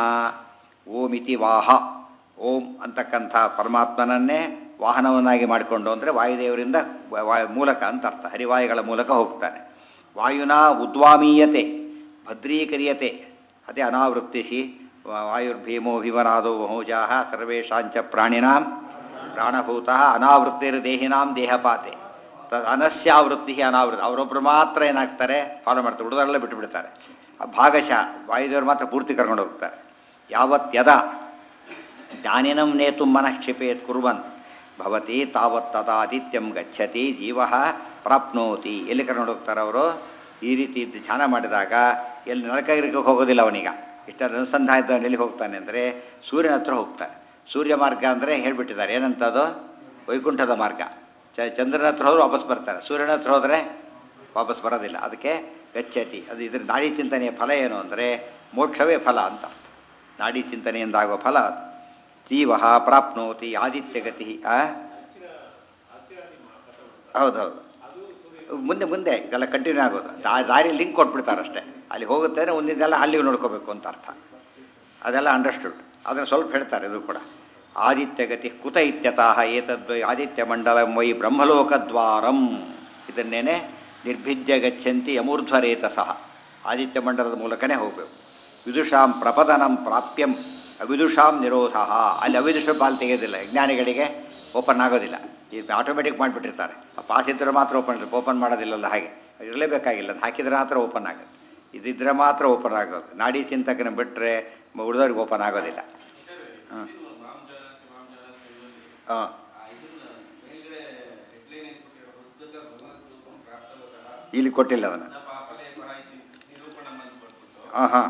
ಓಮಿತಿ ವಾಹ ಓಂ ಅಂತಕ್ಕಂಥ ಪರಮಾತ್ಮನನ್ನೇ ವಾಹನವನ್ನಾಗಿ ಮಾಡಿಕೊಂಡು ಅಂದರೆ ವಾಯುದೇವರಿಂದ ವ- ವಾಯು ಮೂಲಕ ಅಂತ ಅರ್ಥ ಹರಿವಾಯುಗಳ ಮೂಲಕ ಹೋಗ್ತಾನೆ ವಾಯುನಾ ಉದ್ವಾಮೀಯತೆ ಭದ್ರೀಕರಿಯತೆ ಅದೇ ಅನಾವೃತ್ತಿ ವಾ- ವಾಯುರ್ಭೀಮೋ ಭೀಮನಾದೋ ಮಹೋಜಾ ಸರ್ವೇಷಾಂಚ ಪ್ರಾಣಿನಾಂ ಪ್ರಾಣಭೂತ ಅನಾವೃತ್ತಿರ್ದೇಹಿನಾಂ ದೇಹಪಾತೆ ತ ಅನಸ್ಯಾವೃತ್ತಿ ಅನಾವೃತ್ತಿ ಅವರೊಬ್ಬರು ಮಾತ್ರ ಏನಾಗ್ತಾರೆ ಫಾಲೋ ಮಾಡ್ತಾರೆ ಉಳಿದವರೆಲ್ಲ ಬಿಟ್ಟು ಬಿಡ್ತಾರೆ ಆ ಭಾಗಶಃ ವಾಯುದೇವರು ಮಾತ್ರ ಪೂರ್ತಿ ಕರ್ಕೊಂಡು ಹೋಗ್ತಾರೆ ಯಾವತ್ ಯದ ಜ್ಞಾನಿನಂ ನೇತು ಮನಃ ಕ್ಷಿಪೇತ್ ಕುರ್ವನ್ ಭವತಿ ತಾವತ್ ತದಾದಿತ್ಯಂ ಗಚ್ಚತಿ ಜೀವ ಪ್ರಾಪ್ನೋತಿ ಎಲ್ಲಿ ಕರ್ಕೊಂಡು ಹೋಗ್ತಾರೆ ಅವರು ಈ ರೀತಿ ಇದ್ದು ಧ್ಯಾನ ಮಾಡಿದಾಗ ಎಲ್ಲಿ ನರಕಗಿರಕ್ಕೆ ಹೋಗೋದಿಲ್ಲ ಅವನೀಗ ಇಷ್ಟರ ಅನುಸಂಧಾನದ ಎಲ್ಲಿ ಹೋಗ್ತಾನೆ ಅಂದರೆ ಸೂರ್ಯನ ಹತ್ರ ಹೋಗ್ತಾನೆ ಸೂರ್ಯ ಮಾರ್ಗ ಅಂದರೆ ಹೇಳ್ಬಿಟ್ಟಿದ್ದಾರೆ ಏನಂತದು ವೈಕುಂಠದ ಮಾರ್ಗ ಚ ಚಂದ್ರನ ಹತ್ರ ಹೋದ್ರೆ ವಾಪಸ್ ಬರ್ತಾರೆ ಸೂರ್ಯನ ಹತ್ರ ಹೋದರೆ ವಾಪಸ್ ಬರೋದಿಲ್ಲ ಅದಕ್ಕೆ ಗಚ್ಚತಿ ಅದು ಇದ್ರ ನಾಡಿ ಚಿಂತನೆಯ ಫಲ ಏನು ಅಂದರೆ ಮೋಕ್ಷವೇ ಫಲ ಅಂತ ಅರ್ಥ ನಾಡಿ ಚಿಂತನೆಯಿಂದಾಗುವ ಫಲ ಅದು ಜೀವ ಪ್ರಾಪ್ನೋತಿ ಆದಿತ್ಯಗತಿ ಆ ಹೌದೌದು ಮುಂದೆ ಮುಂದೆ ಇದೆಲ್ಲ ಕಂಟಿನ್ಯೂ ಆಗೋದು ದಾ- ದಾರಿ ಲಿಂಕ್ ಕೊಟ್ಬಿಡ್ತಾರೆ ಅಷ್ಟೇ ಅಲ್ಲಿ ಹೋಗುತ್ತೆ ಅಂದರೆ ಮುಂದಿದ್ದೆಲ್ಲ ಅಲ್ಲಿಗೆ ನೋಡ್ಕೋಬೇಕು ಅಂತ ಅರ್ಥ ಅದೆಲ್ಲ ಅಂಡರ್ಸ್ಟುಡ್ ಅದನ್ನು ಸ್ವಲ್ಪ ಹೇಳ್ತಾರೆ ಇದು ಕೂಡ ಆದಿತ್ಯಗತಿ ಕುತ ಇತ್ಯತಃ ಏತದ್ವೈ ಆದಿತ್ಯ ಮಂಡಲಂ ವೈ ಬ್ರಹ್ಮಲೋಕದ್ವಾರಂ ಇದನ್ನೇನೆ ನಿರ್ಭಿದ್ಯ ಗಚ್ಚಂತಿ ಯಮೂರ್ಧ್ವರೇತ ಸಹ ಆದಿತ್ಯ ಮಂಡಲದ ಮೂಲಕನೇ ಹೋಗಬೇಕು ವಿದುಷಾಂ ಪ್ರಪದನಂ ಪ್ರಾಪ್ಯಂ ಅವಿದುಷಾಂ ನಿರೋಧ ಅಲ್ಲಿ ಅವಿದುಷ ಪಾಲ್ ತೆಗೆಯೋದಿಲ್ಲ ಜ್ಞಾನಿಗಳಿಗೆ ಓಪನ್ ಆಗೋದಿಲ್ಲ ಇದು ಆಟೋಮೆಟಿಕ್ ಮಾಡಿಬಿಟ್ಟಿರ್ತಾರೆ ಆ ಪಾಸ್ ಇದ್ದರೆ ಮಾತ್ರ ಓಪನ್ ಓಪನ್ ಮಾಡೋದಿಲ್ಲಲ್ಲ ಹಾಗೆ ಇರಲೇಬೇಕಾಗಿಲ್ಲ ಅದು ಹಾಕಿದರೆ ಮಾತ್ರ ಓಪನ್ ಆಗುತ್ತೆ ಇದಿದ್ರೆ ಮಾತ್ರ ಓಪನ್ ಆಗೋದು ನಾಡಿ ಚಿಂತಕನ ಬಿಟ್ಟರೆ ಉಳಿದವ್ರಿಗೆ ಓಪನ್ ಆಗೋದಿಲ್ಲ ಹಾಂ ಹಾಂ ಇಲ್ಲಿ ಕೊಟ್ಟಿಲ್ಲ ಅದನ್ನು ಹಾಂ ಹಾಂ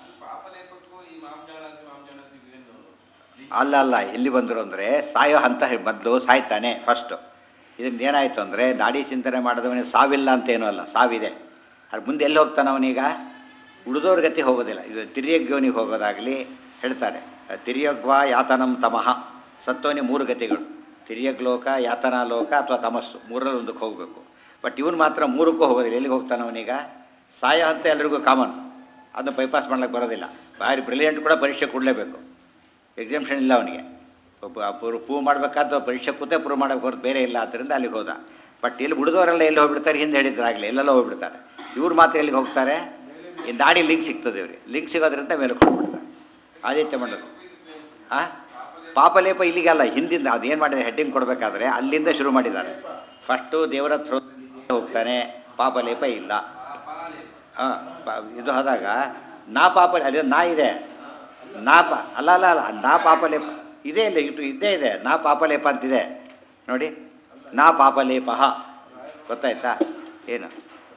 ಅಲ್ಲ ಅಲ್ಲ ಎಲ್ಲಿ ಬಂದರು ಅಂದರೆ ಸಾಯೋ ಹಂತ ಮೊದಲು ಸಾಯ್ತಾನೆ ಫಸ್ಟು ಇದರಿಂದ ಏನಾಯಿತು ಅಂದರೆ ನಾಡಿ ಚಿಂತನೆ ಮಾಡಿದವನಿಗೆ ಸಾವಿಲ್ಲ ಅಂತ ಏನೂ ಅಲ್ಲ ಸಾವಿದೆ ಅದು ಮುಂದೆ ಎಲ್ಲಿ ಹೋಗ್ತಾನೆ ಅವನೀಗ ಉಳಿದವ್ರ ಗತಿ ಹೋಗೋದಿಲ್ಲ ಇದು ತಿರ್ಯಗ್ಯೋನಿಗೆ ಹೋಗೋದಾಗಲಿ ಹೇಳ್ತಾರೆ ತಿರ್ಯಗ್ವ ಯಾತನಂ ತಮಃ ಸತ್ತೋನಿ ಮೂರು ಗತಿಗಳು ತಿರ್ಯಗ್ಲೋಕ ಯಾತನಾ ಲೋಕ ಅಥವಾ ತಮಸ್ಸು ಮೂರರಲ್ಲಿ ಒಂದಕ್ಕೆ ಹೋಗಬೇಕು ಬಟ್ ಇವನು ಮಾತ್ರ ಮೂರಕ್ಕೂ ಹೋಗೋದಿಲ್ಲ ಎಲ್ಲಿಗೆ ಹೋಗ್ತಾನೆ ಅವನೀಗ ಸಾಯ ಅಂತ ಎಲ್ರಿಗೂ ಕಾಮನ್ ಅದನ್ನು ಬೈಪಾಸ್ ಮಾಡ್ಲಿಕ್ಕೆ ಬರೋದಿಲ್ಲ ಭಾರಿ ಬ್ರಿಲಿಯಂಟ್ ಕೂಡ ಪರೀಕ್ಷೆ ಕೊಡಲೇಬೇಕು ಎಕ್ಸಾಮ್ಷನ್ ಇಲ್ಲ ಅವನಿಗೆ ಪ್ರೂವ್ ಮಾಡಬೇಕಾದ ಪರೀಕ್ಷೆ ಕೂತೆ ಪ್ರೂವ್ ಮಾಡೋಕೆ ಹೊರತು ಬೇರೆ ಇಲ್ಲ ಆದ್ದರಿಂದ ಅಲ್ಲಿಗೆ ಹೋದ ಬಟ್ ಇಲ್ಲಿ ಉಳಿದವರೆಲ್ಲ ಎಲ್ಲಿ ಹೋಗ್ಬಿಡ್ತಾರೆ ಹಿಂದೆ ಹೇಳಿದ್ರಾಗಲಿ ಎಲ್ಲೆಲ್ಲ ಹೋಗ್ಬಿಡ್ತಾರೆ ಇವ್ರು ಮಾತ್ರ ಎಲ್ಲಿಗೆ ಹೋಗ್ತಾರೆ ಈ ದಾಡಿ ಲಿಂಕ್ ಸಿಗ್ತದೆ ಇವ್ರಿಗೆ ಲಿಂಕ್ ಸಿಗೋದ್ರಿಂದ ಮೇಲೆ ಕೊಟ್ಬಿಡ್ತಾರೆ ಆದಿತ್ಯ ಮಂಡಲ ಆ ಪಾಪಲೇಪ ಇಲ್ಲಿಗಲ್ಲ ಹಿಂದಿಂದ ಅದು ಏನು ಮಾಡಿದೆ ಹೆಡ್ಡಿಂಗ್ ಕೊಡಬೇಕಾದ್ರೆ ಅಲ್ಲಿಂದ ಶುರು ಮಾಡಿದ್ದಾರೆ ಫಸ್ಟು ದೇವರ ಹತ್ರ ಹೋಗ್ತಾನೆ ಪಾಪಲೇಪ ಇಲ್ಲ ಹಾಂ ಇದು ಆದಾಗ ನಾ ಪಾಪ ಅದೇ ನಾ ಇದೆ ನಾ ಪಾ ಅಲ್ಲ ಅಲ್ಲ ಅಲ್ಲ ನಾ ಪಾಪಲೇಪ ಇದೇ ಇಲ್ಲ ಇದು ಇದ್ದೇ ಇದೆ ನಾ ಪಾಪಲೇಪ ಅಂತಿದೆ ನೋಡಿ ನಾ ಪಾಪಲೇಪ ಗೊತ್ತಾಯ್ತಾ ಏನು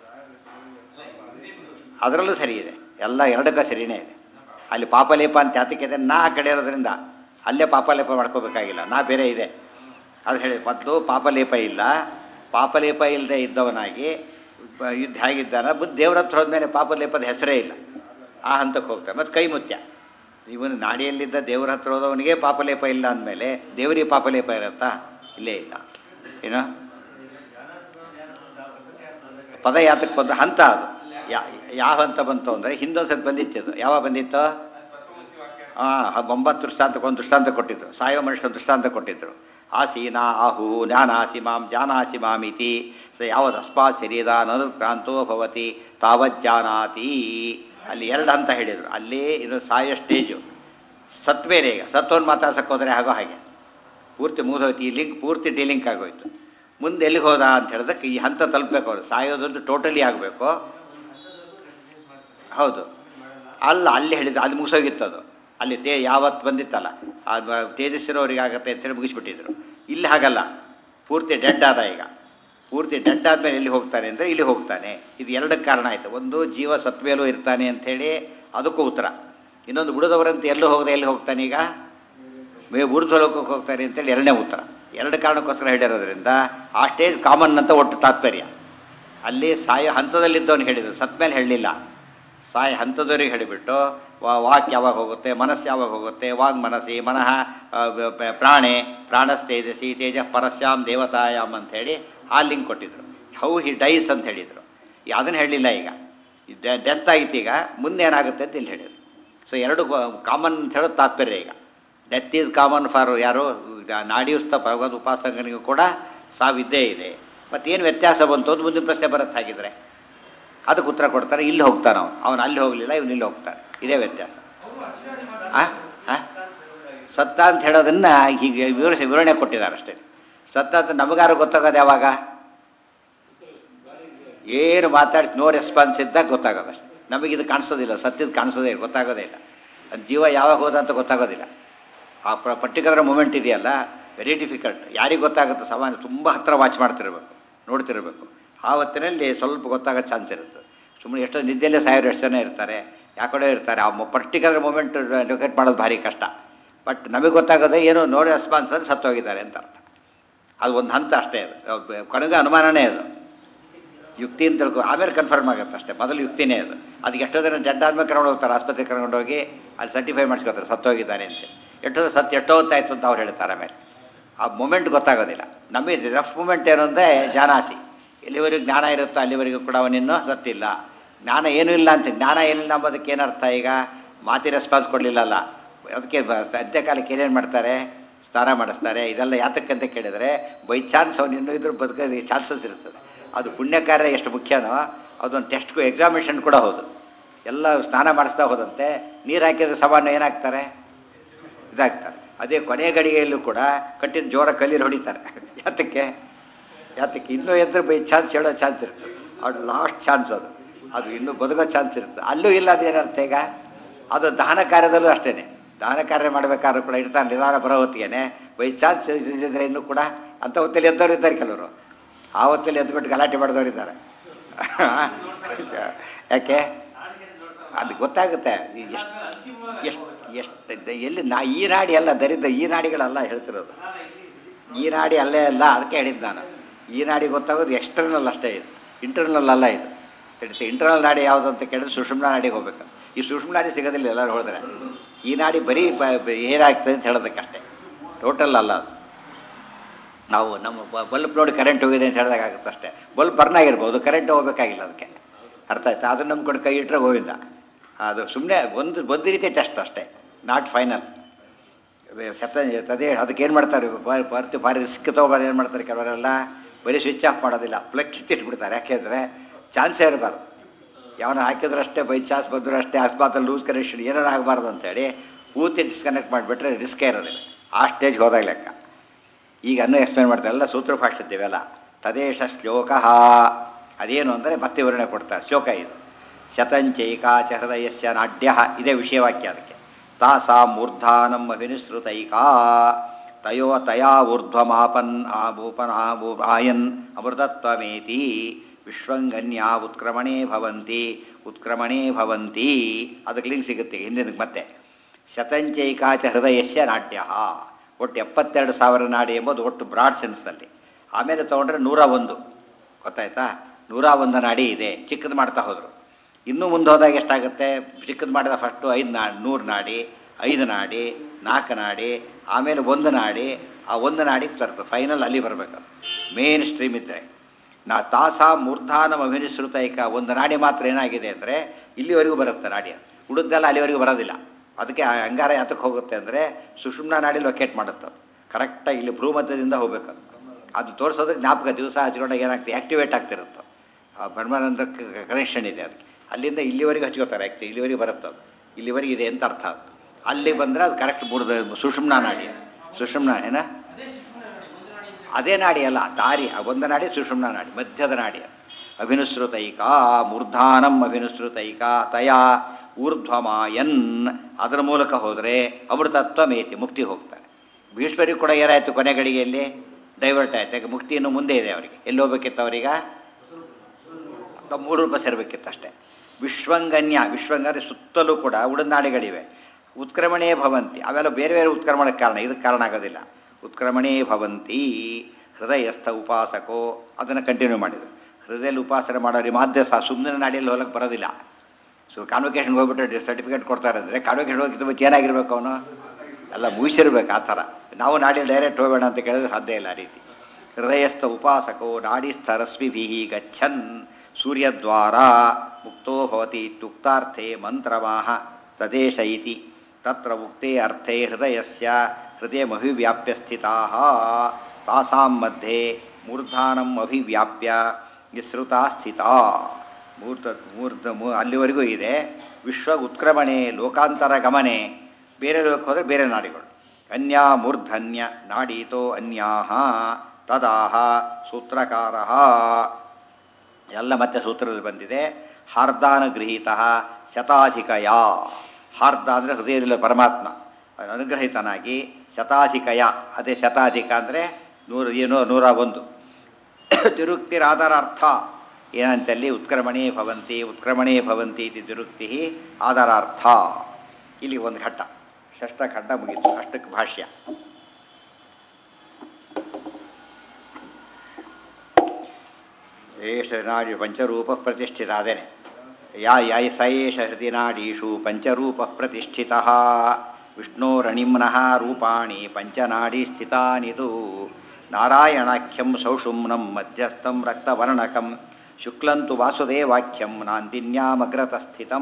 ಅದರಲ್ಲೂ ಸರಿ ಇದೆ ಎಲ್ಲ ಎರಡಕ್ಕ ಸರಿನೇ ಇದೆ ಅಲ್ಲಿ ಪಾಪಲೇಪ ಅಂತ ಯಾತಕ್ಕೆ ಇದೆ ನಾ ಆ ಕಡೆ ಇರೋದ್ರಿಂದ ಅಲ್ಲೇ ಪಾಪಲೇಪ ಮಾಡ್ಕೋಬೇಕಾಗಿಲ್ಲ ನಾ ಬೇರೆ ಇದೆ ಅದು ಹೇಳಿ ಮೊದಲು ಪಾಪಲೇಪ ಇಲ್ಲ ಪಾಪಲೇಪ ಇಲ್ಲದೆ ಇದ್ದವನಾಗಿ ಬ- ಯುದ್ಧ ಹೇಗಿದ್ದಾನ ಬುದ್ಧ ದೇವ್ರ ಹತ್ರ ಹೋದ್ಮೇಲೆ ಪಾಪಲೇಪದ ಹೆಸರೇ ಇಲ್ಲ ಆ ಹಂತಕ್ಕೆ ಹೋಗ್ತಾನೆ ಮತ್ತು ಕೈ ಮುತ್ಯ ಇವನು ನಾಡಿಯಲ್ಲಿದ್ದ ದೇವ್ರ ಹತ್ರ ಹೋದವನಿಗೆ ಪಾಪಲೇಪ ಇಲ್ಲ ಅಂದಮೇಲೆ ದೇವರಿಗೆ ಪಾಪಲೇಪ ಇರುತ್ತಾ ಇಲ್ಲೇ ಇಲ್ಲ ಏನು ಪದ ಯಾತಕ್ಕೆ ಬಂತು ಹಂತ ಅದು ಯಾ ಯಾವ ಹಂತ ಬಂತು ಅಂದರೆ ಹಿಂದೊಂದು ಸತಿ ಬಂದಿತ್ತು ಅದು ಯಾವಾಗ ಬಂದಿತ್ತು ಹಾಂ ಒಂಬತ್ತು ದೃಷ್ಟಾಂತಕ್ಕೆ ಒಂದು ದೃಷ್ಟಾಂತ ಕೊಟ್ಟಿದ್ರು ಸಾಯೋ ಮನುಷ್ಯ ದೃಷ್ಟಾಂತ ಕೊಟ್ಟಿದ್ರು ಆಸೀನ ಆಹು ಜ್ಞಾನಾಸಿ ಮಾಂ ಜಾನಾಸಿ ಮಾಮಿತಿ ಸ ಯಾವದಸ್ಮಾತ್ ಶರೀರ ನನುಕ್ರಾಂತೋ ಭವತಿ ತಾವಜ್ಜಾನಾತಿ ಅಲ್ಲಿ ಎರಡು ಹಂತ ಹೇಳಿದರು ಅಲ್ಲಿ ಇದು ಸಾಯೋ ಸ್ಟೇಜು ಸತ್ ಬೇರೆ ಈಗ ಸತ್ತೋನ್ ಮಾತಾಡ್ಸಕ್ಕೆ ಹೋದರೆ ಆಗೋ ಹಾಗೆ ಪೂರ್ತಿ ಮುಗಿದೋಯ್ತು ಈ ಲಿಂಕ್ ಪೂರ್ತಿ ಡಿಲಿಂಕ್ ಆಗೋಯ್ತು ಮುಂದೆ ಎಲ್ಲಿಗೆ ಹೋದ ಅಂತ ಹೇಳಿದಕ್ಕೆ ಈ ಹಂತ ತಲುಪಬೇಕು ಅವರು ಸಾಯೋದೊಂದು ಟೋಟಲಿ ಆಗಬೇಕು ಹೌದು ಅಲ್ಲ ಅಲ್ಲಿ ಹೇಳಿದ್ದು ಅಲ್ಲಿ ಮುಗಿಸೋಗಿತ್ತು ಅದು ಅಲ್ಲಿ ತೇ ಯಾವತ್ತು ಬಂದಿತ್ತಲ್ಲ ಆ ಬ- ತೇಜಸ್ವಿನವ್ರಿಗೆ ಆಗತ್ತೆ ಅಂತೇಳಿ ಮುಗಿಸ್ಬಿಟ್ಟಿದ್ರು ಇಲ್ಲಿ ಹಾಗಲ್ಲ ಪೂರ್ತಿ ಡೆಡ್ ಆದ ಈಗ ಪೂರ್ತಿ ಡೆಡ್ ಆದಮೇಲೆ ಎಲ್ಲಿ ಹೋಗ್ತಾನೆ ಅಂದರೆ ಇಲ್ಲಿ ಹೋಗ್ತಾನೆ ಇದು ಎರಡಕ್ಕೆ ಕಾರಣ ಆಯಿತು ಒಂದು ಜೀವ ಸತ್ವೇಲೂ ಇರ್ತಾನೆ ಅಂಥೇಳಿ ಅದಕ್ಕೂ ಉತ್ತರ ಇನ್ನೊಂದು ಉಳಿದವರಂತೆ ಎಲ್ಲೂ ಹೋಗದೆ ಎಲ್ಲಿ ಹೋಗ್ತಾನೆ ಈಗ ಮೇ ಊರ್ಧ್ವ ಲೋಕಕ್ಕೆ ಹೋಗ್ತಾರೆ ಅಂತೇಳಿ ಎರಡನೇ ಉತ್ತರ ಎರಡು ಕಾರಣಕ್ಕೋಸ್ಕರ ಹೇಳಿರೋದ್ರಿಂದ ಆ ಸ್ಟೇಜ್ ಕಾಮನ್ ಅಂತ ಒಟ್ಟು ತಾತ್ಪರ್ಯ ಅಲ್ಲಿ ಸಾಯೋ ಹಂತದಲ್ಲಿದ್ದವನು ಹೇಳಿದ್ರು ಸತ್ ಮೇಲೆ ಹೇಳಲಿಲ್ಲ ಸಾಯ ಹಂತದವರಿಗೆ ಹೇಳಿಬಿಟ್ಟು ವಾ- ವಾಕ್ ಯಾವಾಗ ಹೋಗುತ್ತೆ ಮನಸ್ಸು ಯಾವಾಗ ಹೋಗುತ್ತೆ ವಾಗ್ ಮನಸ್ಸಿ ಮನಃ ಆ, ಬ- ಬ- ಪ್ರಾಣೆ ಪ್ರಾಣಸ್ತೇಜಸಿ ತೇಜ ಪರಸ್ಯಾಮ್ ದೇವತಾಯಾಮ್ ಅಂಥೇಳಿ ಆ ಲಿಂಕ್ ಕೊಟ್ಟಿದ್ರು ಹೌ ಹಿ ಡೈಸ್ ಅಂತ ಹೇಳಿದರು ಅದನ್ನು ಹೇಳಲಿಲ್ಲ ಈಗ ಡೆತ್ ಆಗಿತ್ತು ಈಗ ಮುಂದೆ ಏನಾಗುತ್ತೆ ಅಂತ ಇಲ್ಲಿ ಹೇಳಿದ್ರು ಸೊ ಎರಡು ಕಾಮನ್ ಅಂತ ಹೇಳೋದು ತಾತ್ಪರ್ಯ ಈಗ ಡೆತ್ ಈಸ್ ಕಾಮನ್ ಫಾರ್ ಯಾರು ನಾಡಿಯುಸ್ತ ಭಗವದ್ ಉಪಾಸಕನಿಗೂ ಕೂಡ ಸಾವಿದ್ದೇ ಇದೆ ಮತ್ತೇನು ವ್ಯತ್ಯಾಸ ಬಂತು ಅಂತ ಮುಂದಿನ ಪ್ರಶ್ನೆ ಬರುತ್ತೆ ಹಾಗಿದ್ರೆ ಅದಕ್ಕೆ ಉತ್ತರ ಕೊಡ್ತಾರೆ ಇಲ್ಲಿ ಹೋಗ್ತಾನೆ ಅವನು ಅವನು ಅಲ್ಲಿ ಹೋಗಲಿಲ್ಲ ಇವನು ಇಲ್ಲಿ ಹೋಗ್ತಾನೆ ಇದೇ ವ್ಯತ್ಯಾಸ ಆ? ಆ? ಸತ್ತ ಅಂತ ಹೇಳೋದನ್ನು ಹೀಗೆ ವಿವರಿಸಿ ವಿವರಣೆ ಕೊಟ್ಟಿದ್ದಾರೆ ಅಷ್ಟೇ ಸತ್ತ ಅಂತ ನಮಗಾರು ಗೊತ್ತಾಗೋದು ಯಾವಾಗ ಏನು ಮಾತಾಡಿ ನೋ ರೆಸ್ಪಾನ್ಸ್ ಇದ್ದಾಗ ಗೊತ್ತಾಗೋದು ಅಷ್ಟೇ ನಮಗೆ ಇದು ಕಾಣಿಸೋದಿಲ್ಲ ಸತ್ಯದ ಕಾಣಿಸೋದೇ ಇಲ್ಲ ಗೊತ್ತಾಗೋದೇ ಇಲ್ಲ ಅದು ಜೀವ ಯಾವಾಗ ಹೋದ ಅಂತ ಗೊತ್ತಾಗೋದಿಲ್ಲ ಆ ಪರ್ಟಿಕ್ಯುಲರ್ ಮೂಮೆಂಟ್ ಇದೆಯಲ್ಲ ವೆರಿ ಡಿಫಿಕಲ್ಟ್ ಯಾರಿಗೆ ಗೊತ್ತಾಗುತ್ತೆ ಸಾಮಾನ್ಯ ತುಂಬ ಹತ್ತಿರ ವಾಚ್ ಮಾಡ್ತಿರ್ಬೇಕು ನೋಡ್ತಿರ್ಬೇಕು ಆ ಹೊತ್ತಿನಲ್ಲಿ ಸ್ವಲ್ಪ ಗೊತ್ತಾಗೋ ಚಾನ್ಸ್ ಇರುತ್ತೆ ಸುಮ್ಮನೆ ಎಷ್ಟೋ ನಿದ್ದೆಲ್ಲೇ ಸಾಯೋರು ಎಷ್ಟು ಜನ ಇರ್ತಾರೆ ಯಾಕಡೆ ಇರ್ತಾರೆ ಆ ಪರ್ಟಿಕ್ಯುಲರ್ ಮೂಮೆಂಟ್ ಲೊಕೇಟ್ ಮಾಡೋದು ಭಾರಿ ಕಷ್ಟ ಬಟ್ ನಮಗೆ ಗೊತ್ತಾಗೋದೇ ಏನೋ ನೋ ರೆಸ್ಪಾನ್ಸ್ ಅಂದರೆ ಸತ್ತೋಗಿದ್ದಾರೆ ಅಂತ ಅರ್ಥ ಅದು ಒಂದು ಹಂತ ಅಷ್ಟೇ ಅದು ಕೊನೆಗೆ ಅನುಮಾನನೇ ಅದು ಯುಕ್ತಿ ಅಂತ ತಿಳ್ಕೊ ಆಮೇಲೆ ಕನ್ಫರ್ಮ್ ಆಗುತ್ತೆ ಅಷ್ಟೇ ಮೊದಲು ಯುಕ್ತಿನೇ ಅದು ಅದಕ್ಕೆ ಎಷ್ಟೋ ಜನ ಡೆಡ್ ಆದ್ಮೇಲೆ ಕರ್ಕೊಂಡು ಹೋಗ್ತಾರೆ ಆಸ್ಪತ್ರೆಗೆ ಕರ್ಕೊಂಡು ಹೋಗಿ ಅಲ್ಲಿ ಸರ್ಟಿಫೈ ಮಾಡಿಸ್ಕೊತಾರೆ ಸತ್ತೋಗಿದ್ದಾನೆ ಅಂತ ಎಷ್ಟೋ ಸತ್ತು ಎಷ್ಟೋ ಹೊತ್ತಾಯ್ತು ಅಂತ ಅವ್ರು ಹೇಳ್ತಾರೆ ಆಮೇಲೆ ಆ ಮೂಮೆಂಟ್ ಗೊತ್ತಾಗೋದಿಲ್ಲ ನಮಗೆ ರಫ್ ಮೂಮೆಂಟ್ ಏನು ಅಂದರೆ ಜಾನಾಸಿ ಎಲ್ಲಿವರೆಗೂ ಜ್ಞಾನ ಇರುತ್ತೋ ಅಲ್ಲಿವರೆಗೂ ಕೂಡ ಅವನಿನ್ನೂ ಸತ್ತಿಲ್ಲ ಜ್ಞಾನ ಏನೂ ಇಲ್ಲ ಅಂತ ಜ್ಞಾನ ಏನಿಲ್ಲ ಅಂಬೋದಕ್ಕೆ ಏನರ್ಥ ಈಗ ಮಾತಿ ರೆಸ್ಪಾನ್ಸ್ ಕೊಡಲಿಲ್ಲಲ್ಲ ಅದಕ್ಕೆ ಅಂತ್ಯಕಾಲಕ್ಕೆ ಏನೇನು ಮಾಡ್ತಾರೆ ಸ್ನಾನ ಮಾಡಿಸ್ತಾರೆ ಇದೆಲ್ಲ ಯಾತಕ್ಕಂತ ಕೇಳಿದರೆ ಬೈ ಚಾನ್ಸ್ ಅವನು ಇನ್ನೂ ಇದ್ರ ಬದುಕೋದು ಚಾನ್ಸಸ್ ಇರ್ತದೆ ಅದು ಪುಣ್ಯ ಕಾರ್ಯ ಎಷ್ಟು ಮುಖ್ಯನೋ ಅದೊಂದು ಟೆಸ್ಟ್ಗೂ ಎಕ್ಸಾಮಿನೇಷನ್ ಕೂಡ ಹೌದು ಎಲ್ಲ ಸ್ನಾನ ಮಾಡಿಸ್ತಾ ಹೋದಂತೆ ನೀರು ಹಾಕಿದ್ರೆ ಸಾಮಾನ್ಯ ಏನಾಗ್ತಾರೆ ಇದಾಗ್ತಾರೆ ಅದೇ ಕೊನೆ ಗಡಿಗೆಯಲ್ಲೂ ಕೂಡ ಕಟ್ಟಿದ ಜೋರ ಕಲ್ಲೀರು ಹೊಡಿತಾರೆ ಯಾತಕ್ಕೆ ಯಾತಕ್ಕೆ ಇನ್ನೂ ಎದ್ರೆ ಬೈ ಚಾನ್ಸ್ ಹೇಳೋ ಚಾನ್ಸ್ ಇರ್ತದೆ ಅದು ಲಾಸ್ಟ್ ಚಾನ್ಸ್ ಅದು ಅದು ಇನ್ನೂ ಬದುಕೋ ಚಾನ್ಸ್ ಇರ್ತದೆ ಅಲ್ಲೂ ಇಲ್ಲ ಅದೇನರ್ಥ ಈಗ ಅದು ದಹನ ಕಾರ್ಯದಲ್ಲೂ ಅಷ್ಟೇ ದಹನ ಕಾರ್ಯ ಮಾಡಬೇಕಾದ್ರೂ ಕೂಡ ಇರ್ತಾನೆ ನಿಧಾನ ಬರೋ ಹೊತ್ತಿಗೆ ಬೈ ಚಾನ್ಸ್ ಇದ್ದಿದ್ರೆ ಇನ್ನೂ ಕೂಡ ಅಂಥ ಹೊತ್ತಲ್ಲಿ ಎದ್ದವ್ರು ಇದ್ದಾರೆ ಕೆಲವರು ಆ ಹೊತ್ತಲ್ಲಿ ಎದ್ಬಿಟ್ಟು ಗಲಾಟೆ ಮಾಡಿದವರು ಇದ್ದಾರೆ ಯಾಕೆ ಅದು ಗೊತ್ತಾಗುತ್ತೆ ಎಷ್ಟು ಎಷ್ಟು ಎಷ್ಟು ಎಲ್ಲಿ ನಾ ಈ ನಾಡಿ ಅಲ್ಲ ದರಿದ್ರ ಈ ನಾಡಿಗಳಲ್ಲ ಹೇಳ್ತಿರೋದು ಈ ನಾಡಿ ಅಲ್ಲೇ ಅಲ್ಲ ಅದಕ್ಕೆ ಹೇಳಿದ್ದು ನಾನು ಈ ನಾಡಿ ಗೊತ್ತಾಗೋದು ಎಕ್ಸ್ಟರ್ನಲ್ ಅಷ್ಟೇ ಇದು ಇಂಟರ್ನಲ್ ಅಲ್ಲ ಇದು ತಿಳಿಸಿ ಇಂಟರ್ನಲ್ ನಾಡಿ ಯಾವುದು ಅಂತ ಕೇಳಿದ್ರೆ ಸುಷುಮ್ನ ನಾಡಿಗೆ ಹೋಗ್ಬೇಕು ಈ ಸುಷುಮ್ನ ನಾಡಿ ಸಿಗೋದಿಲ್ಲ ಎಲ್ಲರೂ ಹೋದ್ರೆ ಈ ನಾಡಿ ಬರೀ ಏನಾಗ್ತದೆ ಅಂತ ಹೇಳೋದಕ್ಕಷ್ಟೇ ಟೋಟಲ್ ಅಲ್ಲ ಅದು ನಾವು ನಮ್ಮ ಬಲ್ಬ್ ನೋಡಿ ಕರೆಂಟ್ ಹೋಗಿದೆ ಅಂತ ಹೇಳಿದಾಗುತ್ತೆ ಅಷ್ಟೇ ಬಲ್ಬ್ ಬರ್ನ್ ಆಗಿರ್ಬೋದು ಕರೆಂಟ್ ಹೋಗ್ಬೇಕಾಗಿಲ್ಲ ಅದಕ್ಕೆ ಅರ್ಥ ಆಯ್ತಾ ಅದನ್ನು ನಂಬ್ಕೊಂಡು ಕೈ ಇಟ್ಟರೆ ಗೋವಿಂದ ಅದು ಸುಮ್ಮನೆ ಒಂದು ಒಂದು ರೀತಿಯ ಟೆಸ್ಟ್ ಅಷ್ಟೇ ನಾಟ್ ಫೈನಲ್ ಸತ ಅದೇ ಅದಕ್ಕೆ ಏನು ಮಾಡ್ತಾರೆ ಬರ್ತಿ ಭಾರಿ ರಿಸ್ಕ್ ತೊಗೊಬಾರ ಏನು ಮಾಡ್ತಾರೆ ಕೆಲವರೆಲ್ಲ ಬರೀ ಸ್ವಿಚ್ ಆಫ್ ಮಾಡೋದಿಲ್ಲ ಪ್ಲಗ್ ಕಿತ್ತಿಟ್ಬಿಡ್ತಾರೆ ಯಾಕೆಂದರೆ ಚಾನ್ಸೇ ಇರಬಾರ್ದು ಯಾವನ ಹಾಕಿದ್ರು ಅಷ್ಟೇ ಬೈ ಚಾನ್ಸ್ ಬಂದರೂ ಅಷ್ಟೇ ಅಸ್ಪಾತಲ್ಲಿ ಲೂಸ್ ಕನೆಕ್ಷನ್ ಏನಾರು ಆಗಬಾರ್ದು ಅಂತೇಳಿ ಪೂರ್ತಿ ಡಿಸ್ಕನೆಕ್ಟ್ ಮಾಡಿಬಿಟ್ರೆ ರಿಸ್ಕೇ ಇರೋದಿಲ್ಲ ಆ ಸ್ಟೇಜ್ಗೆ ಹೋದಾಗ ಲೆಕ್ಕ ಈಗ ಅನ್ನೂ ಎಕ್ಸ್ಪ್ಲೇನ್ ಮಾಡ್ತಾರೆ ಎಲ್ಲ ಸೂತ್ರ ಭಾಷಿದ್ದೇವೆಲ್ಲ ತದೇಶ ಶ್ಲೋಕ ಅದೇನು ಅಂದರೆ ಮತ್ತೆ ವಿವರಣೆ ಕೊಡ್ತಾರೆ ಶ್ಲೋಕ ಇದು ಶತಂಚೈಕಾಚ ಹೃದಯಸ್ಯ ನಾಡ್ಯ ಇದೇ ವಿಷಯವಾಕ್ಯ ಅದಕ್ಕೆ ತಾಸಾ ಮೂರ್ಧಾನಂ ಅಭಿನಿಸೃತೈಕಾ ತಯೋ ತಯಾ ಊರ್ಧ್ವಮಾಪನ್ ಆಭೂಪನ್ ಆಭೂ ಆಯನ್ ಅಮೃತತ್ವಮೇತಿ ವಿಶ್ವಂಗನ್ಯ ಉತ್ಕ್ರಮಣೇ ಭವಂತಿ ಉತ್ಕ್ರಮಣೇ ಭವಂತಿ ಅದಕ್ಕೆ ಲಿಂಕ್ ಸಿಗುತ್ತೆ ಹಿಂದಿನಕ್ಕೆ ಮತ್ತೆ ಶತಂಚೈಕಾಚ ಹೃದಯಸ್ಯ ನಾಟ್ಯ ಒಟ್ಟು ಎಪ್ಪತ್ತೆರಡು ಸಾವಿರ ನಾಡಿ ಎಂಬುದು ಒಟ್ಟು ಬ್ರಾಡ್ ಸೆನ್ಸ್ನಲ್ಲಿ ಆಮೇಲೆ ತೊಗೊಂಡ್ರೆ ನೂರ ಒಂದು ಗೊತ್ತಾಯ್ತಾ ನೂರ ಒಂದು ನಾಡಿ ಇದೆ ಚಿಕ್ಕದು ಮಾಡ್ತಾ ಹೋದರು ಇನ್ನೂ ಮುಂದೆ ಹೋದಾಗ ಎಷ್ಟಾಗುತ್ತೆ ಚಿಕ್ಕದು ಮಾಡಿದ ಫಸ್ಟು ಐದು ನಾ ನೂರು ನಾಡಿ ಐದು ನಾಡಿ ನಾಲ್ಕು ನಾಡಿ ಆಮೇಲೆ ಒಂದು ನಾಡಿ ಆ ಒಂದು ನಾಡಿಗೆ ತರ್ತದೆ ಫೈನಲ್ ಅಲ್ಲಿ ಬರಬೇಕು ಮೇನ್ ಸ್ಟ್ರೀಮ್ ಇದ್ದರೆ ನಾ ತಾಸ ಮೂರ್ಧಾನಂ ಅಭಿನಿಸೃತೈಕ ಒಂದು ನಾಡಿ ಮಾತ್ರ ಏನಾಗಿದೆ ಅಂದರೆ ಇಲ್ಲಿವರೆಗೂ ಬರುತ್ತೆ ನಾಡಿ ಉಳಿದೆಲ್ಲ ಅಲ್ಲಿವರೆಗೂ ಬರೋದಿಲ್ಲ ಅದಕ್ಕೆ ಆ ಅಂಗಾರ ಯಾತಕ್ಕೆ ಹೋಗುತ್ತೆ ಅಂದರೆ ಸುಷುಮ್ನ ನಾಡಿ ಲೊಕೇಟ್ ಮಾಡುತ್ತೆ ಅದು ಕರೆಕ್ಟಾಗಿ ಇಲ್ಲಿ ಭ್ರೂಮಧ್ಯದಿಂದ ಹೋಗ್ಬೇಕು ಅದು ಅದು ತೋರಿಸೋದಕ್ಕೆ ಜ್ಞಾಪಕ ದಿವಸ ಹಚ್ಕೊಂಡಾಗ ಏನಾಗ್ತದೆ ಆ್ಯಕ್ಟಿವೇಟ್ ಆಗ್ತಿರುತ್ತೆ ಆ ಬ್ರಹ್ಮಾನಂದ ಕನೆಕ್ಷನ್ ಇದೆ ಅದಕ್ಕೆ ಅಲ್ಲಿಂದ ಇಲ್ಲಿವರೆಗೆ ಹಚ್ಕೋತಾರೆ ಆ್ಯಕ್ಚು ಇಲ್ಲಿವರೆಗೆ ಬರುತ್ತೆ ಅದು ಇಲ್ಲಿವರೆಗೆ ಇದೆ ಅಂತ ಅರ್ಥ ಅದು ಅಲ್ಲಿಗೆ ಬಂದರೆ ಅದು ಕರೆಕ್ಟ್ ಬುಡ್ದ ಸುಷುಮ್ನ ನಾಡಿ ಸುಷುಮ್ನ ಏನ ಅದೇ ನಾಡಿ ಅಲ್ಲ ದಾರಿ ಆ ಒಂದು ನಾಡಿ ಸುಷುಮ್ನ ನಾಡಿ ಮಧ್ಯದ ನಾಡಿ ಅದು ಅಭಿನುಸೃತೈಕ ಮೂರ್ಧಾನಂ ಅಭಿನುಸೃತೈಕ ತಯಾ ಊರ್ಧ್ವಮಾಯನ್ ಅದರ ಮೂಲಕ ಹೋದರೆ ಅಮೃತತ್ವ ಮೇತಿ ಮುಕ್ತಿ ಹೋಗ್ತಾರೆ ಭೀಷ್ಮರಿಗೆ ಕೂಡ ಏನಾಯಿತು ಕೊನೆ ಗಳಿಗೆಯಲ್ಲಿ ಡೈವರ್ಟ್ ಆಯ್ತು ಯಾಕೆ ಮುಕ್ತಿ ಇನ್ನು ಮುಂದೆ ಇದೆ ಅವರಿಗೆ ಎಲ್ಲಿ ಹೋಗ್ಬೇಕಿತ್ತು ಅವರೀಗ ತಮ್ಮ ಮೂರು ರೂಪಾಯಿ ಸೇರಬೇಕಿತ್ತು ಅಷ್ಟೇ ವಿಶ್ವಂಗನ್ಯ ವಿಶ್ವಂಗಂದ್ರೆ ಸುತ್ತಲೂ ಕೂಡ ಉಡನಾಡಿಗಳಿವೆ ಉತ್ಕ್ರಮಣೇ ಭವಂತಿ ಅವೆಲ್ಲ ಬೇರೆ ಬೇರೆ ಉತ್ಕ್ರಮಣಕ್ಕೆ ಕಾರಣ ಇದಕ್ಕೆ ಕಾರಣ ಆಗೋದಿಲ್ಲ ಉತ್ಕ್ರಮಣೇ ಭವಂತಿ ಹೃದಯಸ್ಥ ಉಪಾಸಕೋ ಅದನ್ನು ಕಂಟಿನ್ಯೂ ಮಾಡಿದರು ಹೃದಯದಲ್ಲಿ ಉಪಾಸನೆ ಮಾಡೋರಿಗೆ ಮಾಧ್ಯ ಸಹ ಸುಮ್ಮನೆ ನಾಡಿಯಲ್ಲಿ ಹೋಗಕ್ಕೆ ಬರೋದಿಲ್ಲ ಸೊ ಕಾನ್ವೊಕೇಶನ್ಗೆ ಹೋಗ್ಬಿಟ್ಟು ಸರ್ಟಿಫಿಕೇಟ್ ಕೊಡ್ತಾರೆ ಅಂದರೆ ಕಾನ್ವೊಕೇಶನ್ ಹೋಗಿ ತುಂಬ ಏನಾಗಿರ್ಬೇಕು ಅವನು ಎಲ್ಲ ಮುಗಿಸಿರ್ಬೇಕು ಆ ಥರ ನಾವು ನಾಡಿ ಡೈರೆಕ್ಟ್ ಹೋಗೋಣ ಅಂತ ಕೇಳಿದ್ರೆ ಸಾಧ್ಯ ಇಲ್ಲ ಆ ರೀತಿ ಹೃದಯಸ್ಥ ಉಪಾಸಕೋ ನಾಡಿಸ್ಥ ರಶ್ಮಿಭಿ ಗಚ್ಚನ್ ಸೂರ್ಯದ್ವಾರ ಮುಕ್ತೋ ಭವತಿ ಇತ್ಯುಕ್ತಾರ್ಥೆ ಮಂತ್ರವಾಹ ತದೇಶ ಇತಿ ತತ್ರ ಉಕ್ತೆ ಅರ್ಥೆ ಹೃದಯಸ್ಯ ಹೃದಯಮಭಿವ್ಯಾಪ್ಯ ಸ್ಥಿತಾ ತಾಸಾಂ ಮಧ್ಯೆ ಮೂರ್ಧಾನಂ ಅಭಿವ್ಯಾಪ್ಯ ವಿಸೃತಾ ಸ್ಥಿತಾ ಮೂರ್ತ ಮೂರ್ಧ ಮೂ ಅಲ್ಲಿವರೆಗೂ ಇದೆ ವಿಶ್ವ ಉತ್ಕ್ರಮಣೆ ಲೋಕಾಂತರ ಗಮನೆ ಬೇರೆ ಲೋಕ ಹೋದರೆ ಬೇರೆ ನಾಡಿಗಳು ಅನ್ಯ ಮೂರ್ಧನ್ಯ ನಾಡೀತೋ ಅನ್ಯಾಹ ತದಾಹ ಸೂತ್ರಕಾರ ಎಲ್ಲ ಮತ್ತೆ ಸೂತ್ರದಲ್ಲಿ ಬಂದಿದೆ ಹಾರ್ದಾನುಗೃಹೀತ ಶತಾಧಿಕಯ ಹಾರ್ದ ಅಂದರೆ ಹೃದಯದಲ್ಲಿ ಪರಮಾತ್ಮ ಅನುಗ್ರಹಿತನಾಗಿ ಶತಾಧಿಕಯ ಅದೇ ಶತಾಧಿಕ ಅಂದರೆ ನೂರು ಏನೋ ನೂರ ಒಂದು ತಿರುಕ್ತಿರಾಧಾರಾರ್ಥ ಏನಂತಲ್ಲಿ ಉತ್ಕ್ರಮಣೇ ಭವಂತಿ ಉತ್ಕ್ರಮಣೇ ಭವಂತಿ ಇತಿ ತಿರುಕ್ತಿ ಆಧಾರಾರ್ಥ ಇಲ್ಲಿ ಒಂದು ಘಟ್ಟ ಷಷ್ಠ ಖಂಡ ಮುಗೀತು ಅಷ್ಟಕ್ಕೆ ಭಾಷ್ಯ ಏಷ ನಾಡಿ ಪಂಚರೂಪ ಪ್ರತಿಷ್ಠಿತ ಅದೇನೆ ಯಾ ಯಾ ಸ ಏಷ ಹೃದಯ ನಾಡೀಷು ಪಂಚರೂಪ ಪ್ರತಿಷ್ಠಿತ ವಿಷ್ಣೋರಣಿಮ್ನಃ ರೂಪಾಣಿ ಪಂಚನಾಡಿ ಸ್ಥಿತಾನಿದು ನಾರಾಯಣಾಖ್ಯಂ ಸೌಷುಮ್ನಂ ಮಧ್ಯಸ್ಥಂ ರಕ್ತವರ್ಣಕಂ ಶುಕ್ಲಂತು ವಾಸುದೇವಾಖ್ಯಂ ನಾಂದಿನ್ಯಾಮಗ್ರತಸ್ಥಿತಂ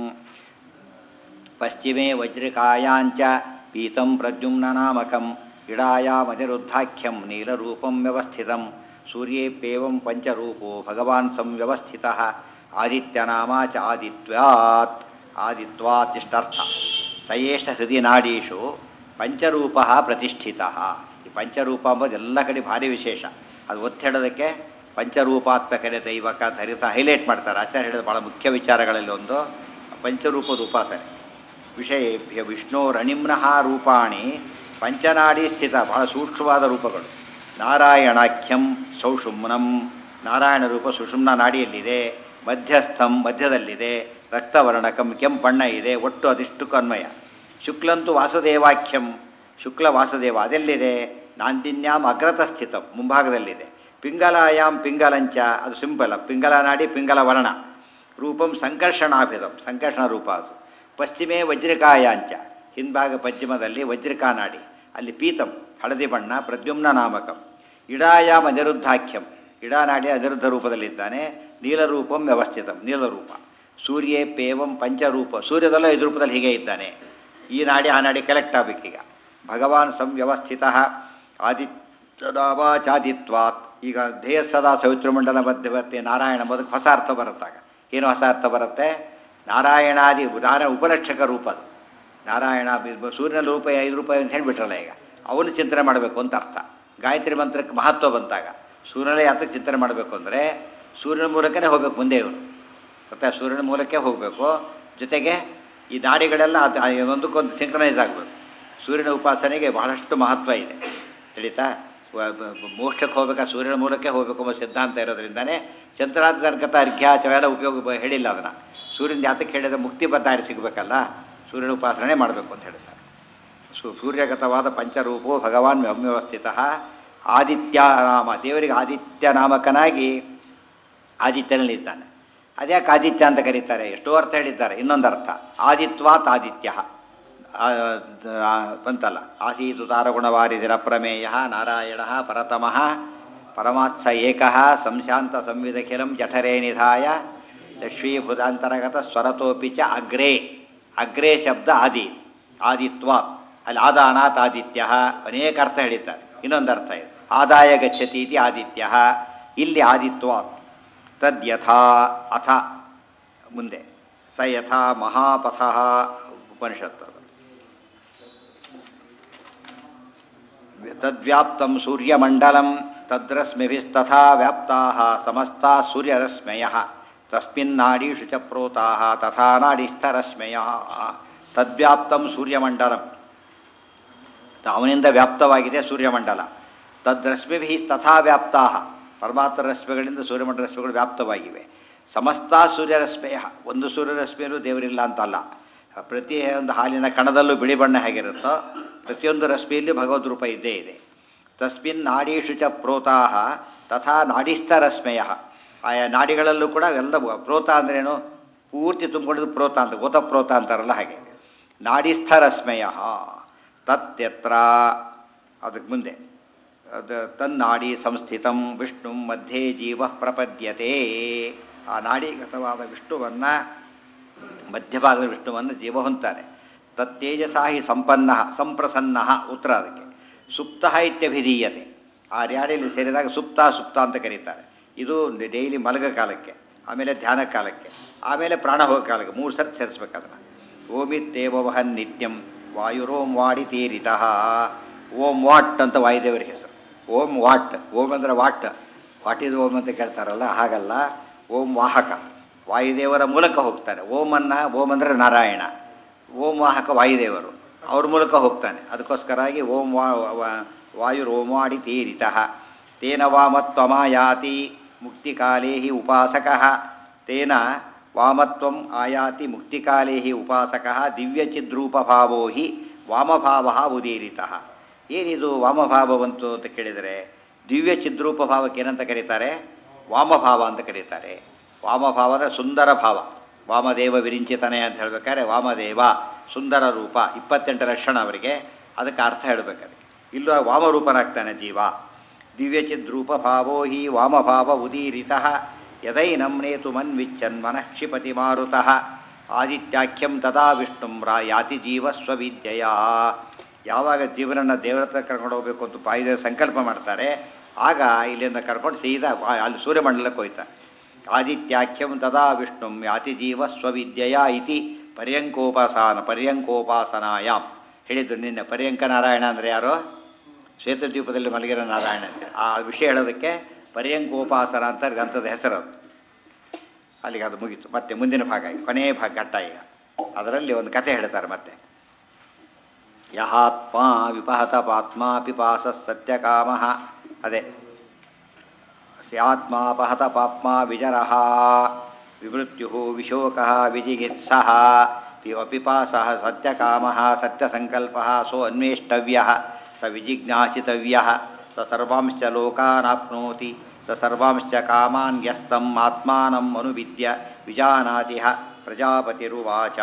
ಪಶ್ಚಿಮೇ ವಜ್ರಿಕಾಯಾಂಚ ಪೀತಂ ಪ್ರದ್ಯುಮ್ನನಾಮಕಂ ಇಡಾಯಾಮನಿರುದ್ಧಾಖ್ಯಂ ನೀಲರೂಪಂ ವ್ಯವಸ್ಥಿತಂ ಸೂರ್ಯೇಪ್ಯೇವಂ ಪಂಚರೂಪೋ ಭಗವಾನ್ ಸಂವ್ಯವಸ್ಥಿತಃ ಆದಿತ್ಯನಾಮ ಚ ಆದಿತ್ಯಾತ್ ಆದಿತ್ವಾತ್ ಇಷ್ಟರ್ಥ ಸಯೇಷ ಹೃದಯ ನಾಡೀಶು ಪಂಚರೂಪ ಪ್ರತಿಷ್ಠಿತ ಈ ಪಂಚರೂಪ ಅಂಬೋದು ಎಲ್ಲ ಕಡೆ ಭಾರಿ ವಿಶೇಷ ಅದು ಒತ್ತಿ ಹೇಳೋದಕ್ಕೆ ಪಂಚರೂಪಾತ್ಮಕನೆ ದೈವಕ ಧರಿತ ಹೈಲೈಟ್ ಮಾಡ್ತಾರೆ ಆಚಾರ್ಯ ಹೇಳಿದ ಭಾಳ ಮುಖ್ಯ ವಿಚಾರಗಳಲ್ಲಿ ಒಂದು ಪಂಚರೂಪದ ಉಪಾಸನೆ ವಿಷಯೇಭ್ಯ ವಿಷ್ಣೋರಣಿಮ್ನಃ ರೂಪಾಣಿ ಪಂಚನಾಡಿ ಸ್ಥಿತ ಬಹಳ ಸೂಕ್ಷ್ಮವಾದ ರೂಪಗಳು ನಾರಾಯಣಾಖ್ಯಂ ಸೌಷುಮ್ನಂ ನಾರಾಯಣ ರೂಪ ಸುಷುಮ್ನ ನಾಡಿಯಲ್ಲಿದೆ ಮಧ್ಯಸ್ಥಂ ಮಧ್ಯದಲ್ಲಿದೆ ರಕ್ತವರ್ಣಕಂ ಕೆಂಪಣ್ಣ ಇದೆ ಒಟ್ಟು ಅದಿಷ್ಟು ಅನ್ವಯ ಶುಕ್ಲಂತು ವಾಸುದೇವಾಖ್ಯಂ ಶುಕ್ಲ ವಾಸುದೇವ ಅದೆಲ್ಲಿದೆ ನಾಂದಿನ್ಯಾಂ ಅಗ್ರತ ಸ್ಥಿತಂ ಮುಂಭಾಗದಲ್ಲಿದೆ ಪಿಂಗಲಾಯಾಮ್ ಪಿಂಗಲಂಚ ಅದು ಸಿಂಪಲ್ ಪಿಂಗಲ ನಾಡಿ ಪಿಂಗಲ ವರ್ಣ ರೂಪಂ ಸಂಕರ್ಷಣಾಭಿಧಂ ಸಂಕರ್ಷಣ ರೂಪ ಅದು ಪಶ್ಚಿಮೇ ವಜ್ರಕಾಯಾಂಚ ಹಿಂಭಾಗ ಪಶ್ಚಿಮದಲ್ಲಿ ವಜ್ರಕಾ ನಾಡಿ ಅಲ್ಲಿ ಪೀತಂ ಹಳದಿ ಬಣ್ಣ ಪ್ರದ್ಯುಮ್ನ ನಾಮಕಂ ಇಡಾಯಾಮ್ ಅನಿರುದ್ಧಾಖ್ಯಂ ಇಡಾ ನಾಡಿ ಅನಿರುದ್ಧ ರೂಪದಲ್ಲಿದ್ದಾನೆ ನೀಲರೂಪಂ ವ್ಯವಸ್ಥಿತಂ ನೀಲರೂಪ ಸೂರ್ಯೇ ಪೇವಂ ಪಂಚರೂಪ ಸೂರ್ಯದಲ್ಲೂ ಐದು ರೂಪದಲ್ಲಿ ಹೀಗೆ ಇದ್ದಾನೆ ಈ ನಾಡಿ ಆ ನಾಡಿ ಕಲೆಕ್ಟ್ ಆಗಬೇಕೀಗ ಭಗವಾನ್ ಸಂವ್ಯವಸ್ಥಿತ ಆದಿತ್ಯದಾವಾಚಾದಿತ್ವಾತ್ ಈಗ ಧ್ಯೇಯ ಸದಾ ಸವಿತೃಮಂಡಲ ಮಧ್ಯವರ್ತಿ ನಾರಾಯಣ ಮೊದಲು ಹೊಸ ಅರ್ಥ ಬರುತ್ತಾಗ ಏನು ಹೊಸ ಅರ್ಥ ಬರುತ್ತೆ ನಾರಾಯಣಾದಿ ನಾರಾಯಣ ಉಪಲಕ್ಷಕ ರೂಪ ಅದು ನಾರಾಯಣ ಬಿ- ಸೂರ್ಯನ ರೂಪ ಐದು ರೂಪಾಯಿ ಅಂತ ಹೇಳಿಬಿಟ್ರಲ್ಲ ಈಗ ಅವನು ಚಿಂತನೆ ಮಾಡಬೇಕು ಅಂತ ಅರ್ಥ ಗಾಯತ್ರಿ ಮಂತ್ರಕ್ಕೆ ಮಹತ್ವ ಬಂತಾಗ ಸೂರ್ಯನೇ ಯಾತಕ್ಕೆ ಚಿಂತನೆ ಮಾಡಬೇಕು ಅಂದರೆ ಸೂರ್ಯನ ಮೂಲಕನೇ ಹೋಗ್ಬೇಕು ಮುಂದೆ ಇವನು ಗೊತ್ತಾ ಸೂರ್ಯನ ಮೂಲಕ್ಕೆ ಹೋಗಬೇಕು ಜೊತೆಗೆ ಈ ನಾಡಿಗಳೆಲ್ಲ ಅದು ಆ ಒಂದಕ್ಕೊಂದು ಸಿಂಕ್ರನೈಸ್ ಆಗಬೇಕು ಸೂರ್ಯನ ಉಪಾಸನೆಗೆ ಬಹಳಷ್ಟು ಮಹತ್ವ ಇದೆ ತಿಳಿತಾ ವ- ಬ- ಬ- ಮೋಕ್ಷಕ್ಕೆ ಹೋಗ್ಬೇಕಾ ಸೂರ್ಯನ ಮೂಲಕ್ಕೆ ಹೋಗಬೇಕು ಎಂಬ ಸಿದ್ಧಾಂತ ಇರೋದ್ರಿಂದನೇ ಚಂದ್ರಾಂತರ್ಗತ ಅರ್ಘ್ಯಾಚವೆಲ್ಲ ಉಪಯೋಗ ಬ- ಹೇಳಿಲ್ಲ ಅದನ್ನು ಸೂರ್ಯನ ಜಾತಕ್ಕೆ ಹೇಳಿದ ಮುಕ್ತಿ ಬದ್ದಾಡಿ ಸಿಗಬೇಕಲ್ಲ ಸೂರ್ಯನ ಉಪಾಸನೆ ಮಾಡಬೇಕು ಅಂತ ಹೇಳ್ತಾರೆ ಸು ಸೂರ್ಯಗತವಾದ ಪಂಚರೂಪೋ ಭಗವಾನ್ ವ್ಯವ್ಯವಸ್ಥಿತ ಆದಿತ್ಯ ನಾಮ ದೇವರಿಗೆ ಆದಿತ್ಯ ನಾಮಕನಾಗಿ ಆದಿತ್ಯನಲ್ಲಿದ್ದಾನೆ ಅದ್ಯಾಕೆ ಆದಿತ್ಯ ಅಂತ ಕರೀತಾರೆ ಎಷ್ಟೋ ಅರ್ಥ ಹೇಳಿದ್ದಾರೆ ಇನ್ನೊಂದು ಅರ್ಥ ಆದಿತ್ವಾತ್ ಆದಿತ್ಯ ಆ, ಆ, ಬಂತಲ್ಲ ಆಸೀತು ತಾರಗುಣವಾರಿದಿರ ಪ್ರಮೇಯ ನಾರಾಯಣ ಪರತಮಃ ಪರಮಾತ್ಸ ಏಕಃ ಸಂಶಾಂತ ಸಂವಿಧಖಿಲಂ ಜಠರೇ ನಿಧಾಯ ಲಕ್ಷ್ಮೀಭುತಾಂತರಗತ ಸ್ವರತೋಪಿ ಚ ಅಗ್ರೇ ಅಗ್ರೇ ಶಬ್ದ ಆದಿ ಆದಿತ್ವಾತ್ ಅಲ್ಲಿ ಆದಾನಾತ್ ಆದಿತ್ಯ ಅನೇಕ ಅರ್ಥ ಹೇಳಿದ್ದಾರೆ ಇನ್ನೊಂದು ಅರ್ಥ ಇದೆ ಆದಾಯ ಗಚ್ಚತಿ ಇತಿ ಆದಿತ್ಯ ಇಲ್ಲಿ ಆದಿತ್ವಾತ್ ತದ್ಯಥಾ ಅಥ ಮುಂದೆ ಸ ಯಥಾ ಮಹಾಪಥ ಉಪನಿಷತ್ತು ಅದು. ತದ್ವ್ಯಾಪ್ತಂ ಸೂರ್ಯಮಂಡಲಂ ತದ್ರಶ್ಮಿಭಿಸ್ತಥಾ ವ್ಯಾಪ್ತಾಃ ಸಮಸ್ತಾ ಸೂರ್ಯರಶ್ಮಯಃ ತಸ್ಮಿನ್ನಾಡೀಷು ಚ ಪ್ರೋತಾಃ ತಥಾ ನಾಡಿಸ್ಥರಶ್ಮಯಃ ತದ್ವ್ಯಾಪ್ತಂ ಸೂರ್ಯಮಂಡಲಂ ಅವನಿಂದ ವ್ಯಾಪ್ತವಾಗಿದೆ ಸೂರ್ಯಮಂಡಲ ತದ್ರಶ್ಮಿಭಿ ತಥಾ ವ್ಯಾಪ್ತಾ ಪರಮಾತ್ಮ ರಶ್ಮಿಗಳಿಂದ ಸೂರ್ಯಮಂಡಲ ರಶ್ಮಿಗಳು ವ್ಯಾಪ್ತವಾಗಿವೆ ಸಮಸ್ತ ಸೂರ್ಯರಶ್ಮಿಯ ಒಂದು ಸೂರ್ಯರಶ್ಮಿಯಲ್ಲೂ ದೇವರಿಲ್ಲ ಅಂತಲ್ಲ ಪ್ರತಿ ಒಂದು ಹಾಲಿನ ಕಣದಲ್ಲೂ ಬಿಳಿ ಬಣ್ಣ ಹೇಗಿರುತ್ತೋ ಪ್ರತಿಯೊಂದು ರಶ್ಮಿಯಲ್ಲಿ ಭಗವದ್ ರೂಪ ಇದ್ದೇ ಇದೆ ತಸ್ಮಿನ್ ನಾಡೀಷು ಚ ಪ್ರೋತಾಹ ತಥಾ ನಾಡಿಸ್ಥ ರಶ್ಮಯ ಆಯಾ ನಾಡಿಗಳಲ್ಲೂ ಕೂಡ ಎಲ್ಲ ಪ್ರೋತ ಅಂದ್ರೇನು ಪೂರ್ತಿ ತುಂಬಿಕೊಂಡಿದ್ದು ಪ್ರೋತ ಅಂತ ಗೋತ ಪ್ರೋತ ಅಂತಾರಲ್ಲ ಹಾಗೆ ನಾಡಿಸ್ಥ ರಶ್ಮಯ ತತ್ಯತ್ರ ಅದಕ್ಕೆ ಮುಂದೆ ಅದು ತನ್ನಾಡಿ ಸಂಸ್ಥಿತಂ ವಿಷ್ಣು ಮಧ್ಯೆ ಜೀವ ಪ್ರಪದ್ಯತೆ ಆ ನಾಡಿಗತವಾದ ವಿಷ್ಣುವನ್ನು ಮಧ್ಯಭಾಗದ ವಿಷ್ಣುವನ್ನು ಜೀವ ಹೊಂತಾರೆ ತತ್ತೇಜಸಾ ಹಿ ಸಂಪನ್ನ ಸಂಪ್ರಸನ್ನ ಉತ್ತರ ಅದಕ್ಕೆ ಸುಪ್ತ ಇತ್ಯಭಿಧೀಯತೆ ಆ ರ್ಯಾಡಿಯಲ್ಲಿ ಸೇರಿದಾಗ ಸುಪ್ತ ಸುಪ್ತ ಅಂತ ಕರೀತಾರೆ ಇದು ಡೈಲಿ ಮಲಗ ಕಾಲಕ್ಕೆ ಆಮೇಲೆ ಧ್ಯಾನ ಕಾಲಕ್ಕೆ ಆಮೇಲೆ ಪ್ರಾಣ ಹೋಗೋ ಕಾಲಕ್ಕೆ ಮೂರು ಸರ್ತಿ ಸೇರಿಸ್ಬೇಕು ಅದನ್ನು ಓಮಿತ್ತೇವವಹನ್ ನಿತ್ಯಂ ವಾಯುರೋಂ ವಾಡಿ ತೀರಿತಃ ಓಂ ವಾಟ್ ಅಂತ ವಾಯುದೇವರ ಹೆಸರು ಓಂ ವಾಟ್ ಓಂ ಅಂದರೆ ವಾಟ್ ವಾಟ್ ಇದು ಓಂ ಅಂತ ಕೇಳ್ತಾರಲ್ಲ ಹಾಗಲ್ಲ ಓಂ ವಾಹಕ ವಾಯುದೇವರ ಮೂಲಕ ಹೋಗ್ತಾರೆ ಓಮನ್ನ ಓಂ ಅಂದರೆ ನಾರಾಯಣ ಓಂ ವಾಹಕ ವಾಯುದೇವರು ಅವ್ರ ಮೂಲಕ ಹೋಗ್ತಾನೆ ಅದಕ್ಕೋಸ್ಕರಾಗಿ ಓಂ ವಾ ವಾ- ವಾಯುರೋಮಾಡಿ ತೀರಿತಃ ತೇನ ವಾಮತ್ವಮಾಯಾತಿ ಮುಕ್ತಿಕಾಲೇ ಹಿ ಉಪಾಸಕಃ ತೇನ ವಾಮತ್ವಂ ಆಯಾತಿ ಮುಕ್ತಿಕಾಲೇ ಹಿ ಉಪಾಸಕಃ ದಿವ್ಯಚಿದ್ರೂಪಭಾವೋ ಹಿ ವಾಮಭಾವ ಉದೀರಿತಃ ಏನಿದು ವಾಮಭಾವ ಬಂತು ಅಂತ ಕೇಳಿದರೆ ದಿವ್ಯ ಚಿದ್ರೂಪ ಭಾವಕ್ಕೆ ಏನಂತ ಕರೀತಾರೆ ವಾಮಭಾವ ಅಂತ ಕರೀತಾರೆ ವಾಮಭಾವ ಅಂದರೆ ಸುಂದರ ಭಾವ ವಾಮದೇವ ವಿರಿಂಚಿತನೆ ಅಂತ ಹೇಳ್ಬೇಕಾದ್ರೆ ವಾಮದೇವ ಸುಂದರ ರೂಪ ಇಪ್ಪತ್ತೆಂಟು ಲಕ್ಷಣ ಅವರಿಗೆ ಅದಕ್ಕೆ ಅರ್ಥ ಹೇಳಬೇಕು ಇಲ್ಲೂ ವಾಮರೂಪನಾಗ್ತಾನೆ ಜೀವ ದಿವ್ಯಚಿದ್ರೂಪ ಭಾವೋ ಹಿ ವಾಮಭಾವ ಉದೀರಿತಃ ಯದೈನಂ ನೇತು ಮನ್ವಿಚ್ಚನ್ ಮನಃ ಕ್ಷಿಪತಿ ಮಾರುತಃ ಆದಿತ್ಯಾಖ್ಯಂ ತದಾ ವಿಷ್ಣುಂ ರಾ ಯಾತಿ ಜೀವ ಸ್ವವಿದ್ಯೆಯ ಯಾವಾಗ ಜೀವನನ್ನು ದೇವರ ಹತ್ರ ಕರ್ಕೊಂಡು ಹೋಗಬೇಕು ಅಂತ ಬಾಯಿದ ಸಂಕಲ್ಪ ಮಾಡ್ತಾರೆ ಆಗ ಇಲ್ಲಿಂದ ಕರ್ಕೊಂಡು ಸೀದಾ ವಾ- ಅಲ್ಲಿ ಸೂರ್ಯಮಂಡಲಕ್ಕೆ ಹೋಯ್ತಾರೆ ಆದಿತ್ಯಾಖ್ಯಂ ತದಾ ವಿಷ್ಣುಂ ಯಾತಿ ಜೀವ ಸ್ವವಿದ್ಯೆಯ ಇತಿ ಪರ್ಯಂಕೋಪಾಸನ ಪರ್ಯಂಕೋಪಾಸನಾಯಾಮ್ ಹೇಳಿದ್ದು ನಿನ್ನೆ ಪರ್ಯಂಕ ನಾರಾಯಣ ಅಂದರೆ ಯಾರು ಶ್ವೇತದ್ವೀಪದಲ್ಲಿ ಮಲಗಿರೋ ನಾರಾಯಣ ಅಂತ ಆ ವಿಷಯ ಹೇಳೋದಕ್ಕೆ ಪರ್ಯಂಕೋಪಾಸನ ಅಂತ ಗ್ರಂಥದ ಹೆಸರು ಅದು ಅಲ್ಲಿಗೆ ಅದು ಮುಗೀತು ಮತ್ತೆ ಮುಂದಿನ ಭಾಗ ಈಗ ಕೊನೆಯ ಭಾಗ ಘಟ್ಟ ಈಗ ಅದರಲ್ಲಿ ಒಂದು ಕಥೆ ಹೇಳ್ತಾರೆ ಮತ್ತೆ ಯಹಾತ್ಮ ವಿಪಹತ ಪಾತ್ಮ ಪಿಪಾಸ ಸತ್ಯಕಾಮ ಅದೇ ಸ್ಯಾತ್ಮಾಪಹತ ಪಾಪ್ಮ ವಿಜರಃ ವಿಮೃತ್ಯು ವಿಶೋಕ ವಿಜಿಗಿತ್ಸಃ ಪಿವ ಪಿಪಾಸ ಸತ್ಯಕಾಮ ಸತ್ಯಸಂಕಲ್ಪ ಸೋ ಅನ್ವೇಷ್ಟವ್ಯ ಸ ವಿಜಿಜ್ಞಾಸಿತವ್ಯ ಸ ಸರ್ವಾಂಶ್ಚ ಲೋಕಾನಾಪ್ನೋತಿ ಸ ಸರ್ವಾಂಶ್ಚ ಕಾಮಾನ್ ಯಸ್ತಂ ಆತ್ಮಾನಂ ಅನುವಿದ್ಯ ವಿಜಾನಾತಿ ಪ್ರಜಾಪತಿರುವಾಚ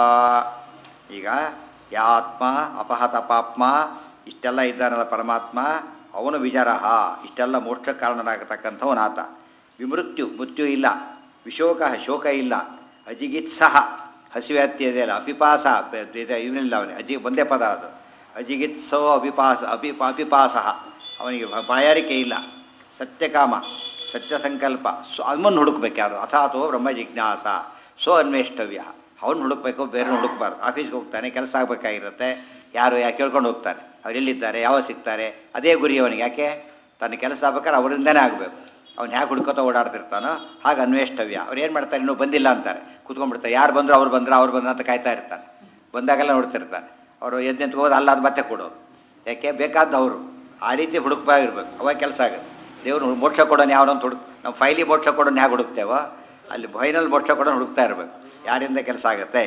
ಈಗ ಯಾತ್ಮ ಅಪಹತ ಪಾಪ್ಮ ಇಷ್ಟೆಲ್ಲ ಇದ್ದಾನಲ್ಲ ಪರಮಾತ್ಮ ಅವನು ವಿಜರಹ ಇಷ್ಟೆಲ್ಲ ಮೋಕ್ಷ ಕಾರಣನಾಗತಕ್ಕಂಥವನಾತ ವಿಮೃತ್ಯು ಮೃತ್ಯು ಇಲ್ಲ ವಿಶೋಕ ಶೋಕ ಇಲ್ಲ ಅಜಿಗಿತ್ಸಹ ಹಸಿವೆ ಹತ್ತಿಯದೆಯಲ್ಲ ಅಪಿಪಾಸ ಇವನಿಲ್ಲ ಅವನಿಗೆ ಅಜಿ ಒಂದೇ ಪದ ಅದು ಅಜಿಗಿತ್ಸೋ ಅಪಿಪಾಸ ಅಪಿಪ ಅಪಿಪಾಸಃ ಅವನಿಗೆ ಭ- ಬಾಯಾರಿಕೆ ಇಲ್ಲ ಸತ್ಯಕಾಮ ಸತ್ಯ ಸಂಕಲ್ಪ ಸೊ ಅವನನ್ನು ಹುಡುಕ್ಬೇಕು ಯಾರು ಅಥಾತೋ ಬ್ರಹ್ಮ ಜಿಜ್ಞಾಸ ಸೋ ಅನ್ವೇಷ್ಟವ್ಯ ಅವನು ಹುಡುಕ್ಬೇಕು ಬೇರೆ ಹುಡುಕ್ಬಾರ್ದು ಆಫೀಸ್ಗೆ ಹೋಗ್ತಾನೆ ಕೆಲಸ ಆಗಬೇಕಾಗಿರುತ್ತೆ ಯಾರು ಯಾರು ಕೇಳ್ಕೊಂಡು ಹೋಗ್ತಾನೆ ಅವ್ರು ಎಲ್ಲಿದ್ದಾರೆ ಯಾವಾಗ ಸಿಗ್ತಾರೆ ಅದೇ ಗುರಿ ಅವನಿಗೆ ಯಾಕೆ ತನ್ನ ಕೆಲಸ ಆಗ್ಬೇಕಾದ್ರೆ ಅವರಿಂದನೇ ಆಗಬೇಕು ಅವ್ನು ಹೇಗೆ ಹುಡ್ಕೋತ ಓಡಾಡ್ತಿರ್ತಾನೋ ಹಾಗೆ ಅನ್ವೇಷ್ಟವ್ಯ ಅವ್ರು ಏನು ಮಾಡ್ತಾರೆ ಇನ್ನೂ ಬಂದಿಲ್ಲ ಅಂತಾರೆ ಕೂತ್ಕೊಂಡ್ಬಿಡ್ತಾರೆ ಯಾರು ಬಂದ್ರು ಅವ್ರು ಬಂದ್ರೆ ಅವ್ರು ಬಂದ್ರು ಅಂತ ಕಾಯ್ತಾ ಇರ್ತಾನೆ ಬಂದಾಗೆಲ್ಲ ನೋಡ್ತಿರ್ತಾನೆ ಅವರು ಎದ್ದು ನಿಂತ್ಕೋದು ಅಲ್ಲ ಅದು ಮತ್ತೆ ಕೊಡೋದು ಯಾಕೆ ಬೇಕಾದ್ದು ಅವರು ಆ ರೀತಿ ಹುಡುಕ್ಬಾಗಿರ್ಬೇಕು ಅವಾಗ ಕೆಲಸ ಆಗುತ್ತೆ ದೇವ್ರು ಮೋಕ್ಷ ಕೊಡೋನು ಯಾವನೊಂದು ಹುಡುಕ್ ನಾವು ಫೈಲಿ ಮೋಕ್ಷ ಕೊಡೋನು ಹೇಗೆ ಹುಡುಕ್ತೇವೋ ಅಲ್ಲಿ ಫೈನಲ್ ಮೋಕ್ಷ ಕೊಡೋನು ಹುಡುಕ್ತಾ ಇರಬೇಕು ಯಾರಿಂದ ಕೆಲಸ ಆಗುತ್ತೆ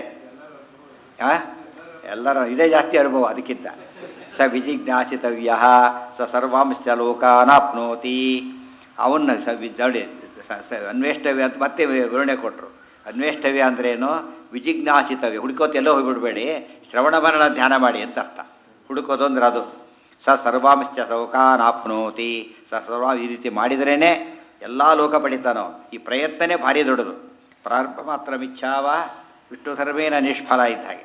ಆ? ಎಲ್ಲರ ಇದೇ ಜಾಸ್ತಿ ಅನುಭವ ಅದಕ್ಕಿಂತ ಸ ವಿಜಿಜ್ಞಾಸಿತವ್ಯ ಸ ಸರ್ವಾಂಶ ಲೋಕಾನಾಪ್ನೋತಿ ಅವನ್ನ ಸ ವಿ- ನೋಡಿ ಸ- ಸ- ಅನ್ವೇಷ್ಟವ್ಯ ಅಂತ ಮತ್ತೆ ವಿ- ವಿವರಣೆ ಕೊಟ್ಟರು ಅನ್ವೇಷ್ಟವ್ಯ ಅಂದ್ರೇನು ವಿಜಿಜ್ಞಾಸಿತವ್ಯ ಹುಡುಕೋತ ಎಲ್ಲೋ ಹೋಗ್ಬಿಡ್ಬೇಡಿ ಶ್ರವಣ ಮರಣ ಧ್ಯಾನ ಮಾಡಿ ಅಂತ ಅರ್ಥ ಹುಡುಕೋದು ಅಂದ್ರೆ ಅದು ಸ ಸರ್ವಾಂಶ ಸೌಕಾನಾಪ್ನೋತಿ ಸ ಸರ್ವ ಈ ರೀತಿ ಮಾಡಿದ್ರೇ ಎಲ್ಲ ಲೋಕ ಪಡಿತಾನೋ ಈ ಪ್ರಯತ್ನನೇ ಭಾರಿ ದೊಡ್ಡದು ಪ್ರಾರಂಭ ಮಾತ್ರ ಮಿಚ್ಛಾವ ವಿಷ್ಣು ಸರ್ವೇನ ನಿಷ್ಫಲ ಇದ್ದ ಹಾಗೆ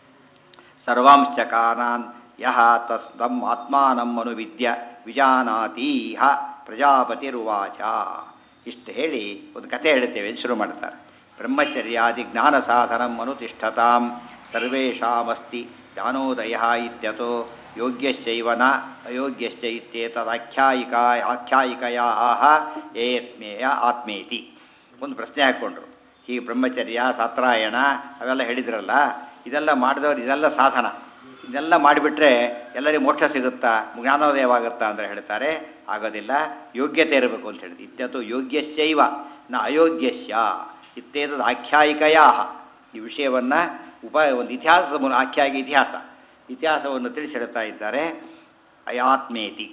ಸರ್ವಾಂಶ್ಚ ಕಾನಾನ್ ಯಹ ತಸ್ ತಮ್ ಆತ್ಮಾನಂ ಅನುವಿದ್ಯ ವಿಜಾನಾತೀಹ ಪ್ರಜಾಪತಿರುವಾಚ ಇಷ್ಟು ಹೇಳಿ ಒಂದು ಕಥೆ ಹೇಳ್ತೇವೆ ಅಂತ ಶುರು ಮಾಡ್ತಾರೆ ಬ್ರಹ್ಮಚರ್ಯಾದಿ ಜ್ಞಾನ ಸಾಧನಂ ಅನುತಿಷ್ಠತಾಂ ಸರ್ವೇಷಾಮಸ್ತಿ ಜ್ಞಾನೋದಯ ಇತ್ಯತೋ ಯೋಗ್ಯಶ್ಚೈವ ನ ಅಯೋಗ್ಯಶ್ಚ ಇತ್ಯೇತದಾಖ್ಯಾಯಿಕಾ ಆಖ್ಯಾಯಿಕಯಾ ಆಹ ಏತ್ಮೇಯ ಆತ್ಮೇತಿ ಒಂದು ಪ್ರಶ್ನೆ ಹಾಕ್ಕೊಂಡ್ರು ಈ ಬ್ರಹ್ಮಚರ್ಯ ಸಾತ್ರಾಯಣ ಅವೆಲ್ಲ ಹೇಳಿದ್ರಲ್ಲ ಇದೆಲ್ಲ ಮಾಡಿದವರು ಇದೆಲ್ಲ ಸಾಧನ ಇದೆಲ್ಲ ಮಾಡಿಬಿಟ್ರೆ ಎಲ್ಲರಿಗೂ ಮೋಕ್ಷ ಸಿಗುತ್ತಾ ಜ್ಞಾನೋದಯವಾಗುತ್ತಾ ಅಂತ ಹೇಳ್ತಾರೆ ಆಗೋದಿಲ್ಲ ಯೋಗ್ಯತೆ ಇರಬೇಕು ಅಂತ ಹೇಳಿದ್ರು ಇತ್ಯತು ಯೋಗ್ಯಶ್ಚೈವ ನ ಅಯೋಗ್ಯಸ್ಯ ಇತ್ಯೇತದ ಆಖ್ಯಾಯಿಕಯಾ ಈ ವಿಷಯವನ್ನು ಉಪ ಒಂದು ಇತಿಹಾಸದ ಮೂಲಕ ಆಖ್ಯಾಯಿಕ ಇತಿಹಾಸ ಇತಿಹಾಸವನ್ನು ತಿಳಿಸಿ ಹೇಳ್ತಾ ಇದ್ದಾರೆ ಅಯಾತ್ಮೇತಿ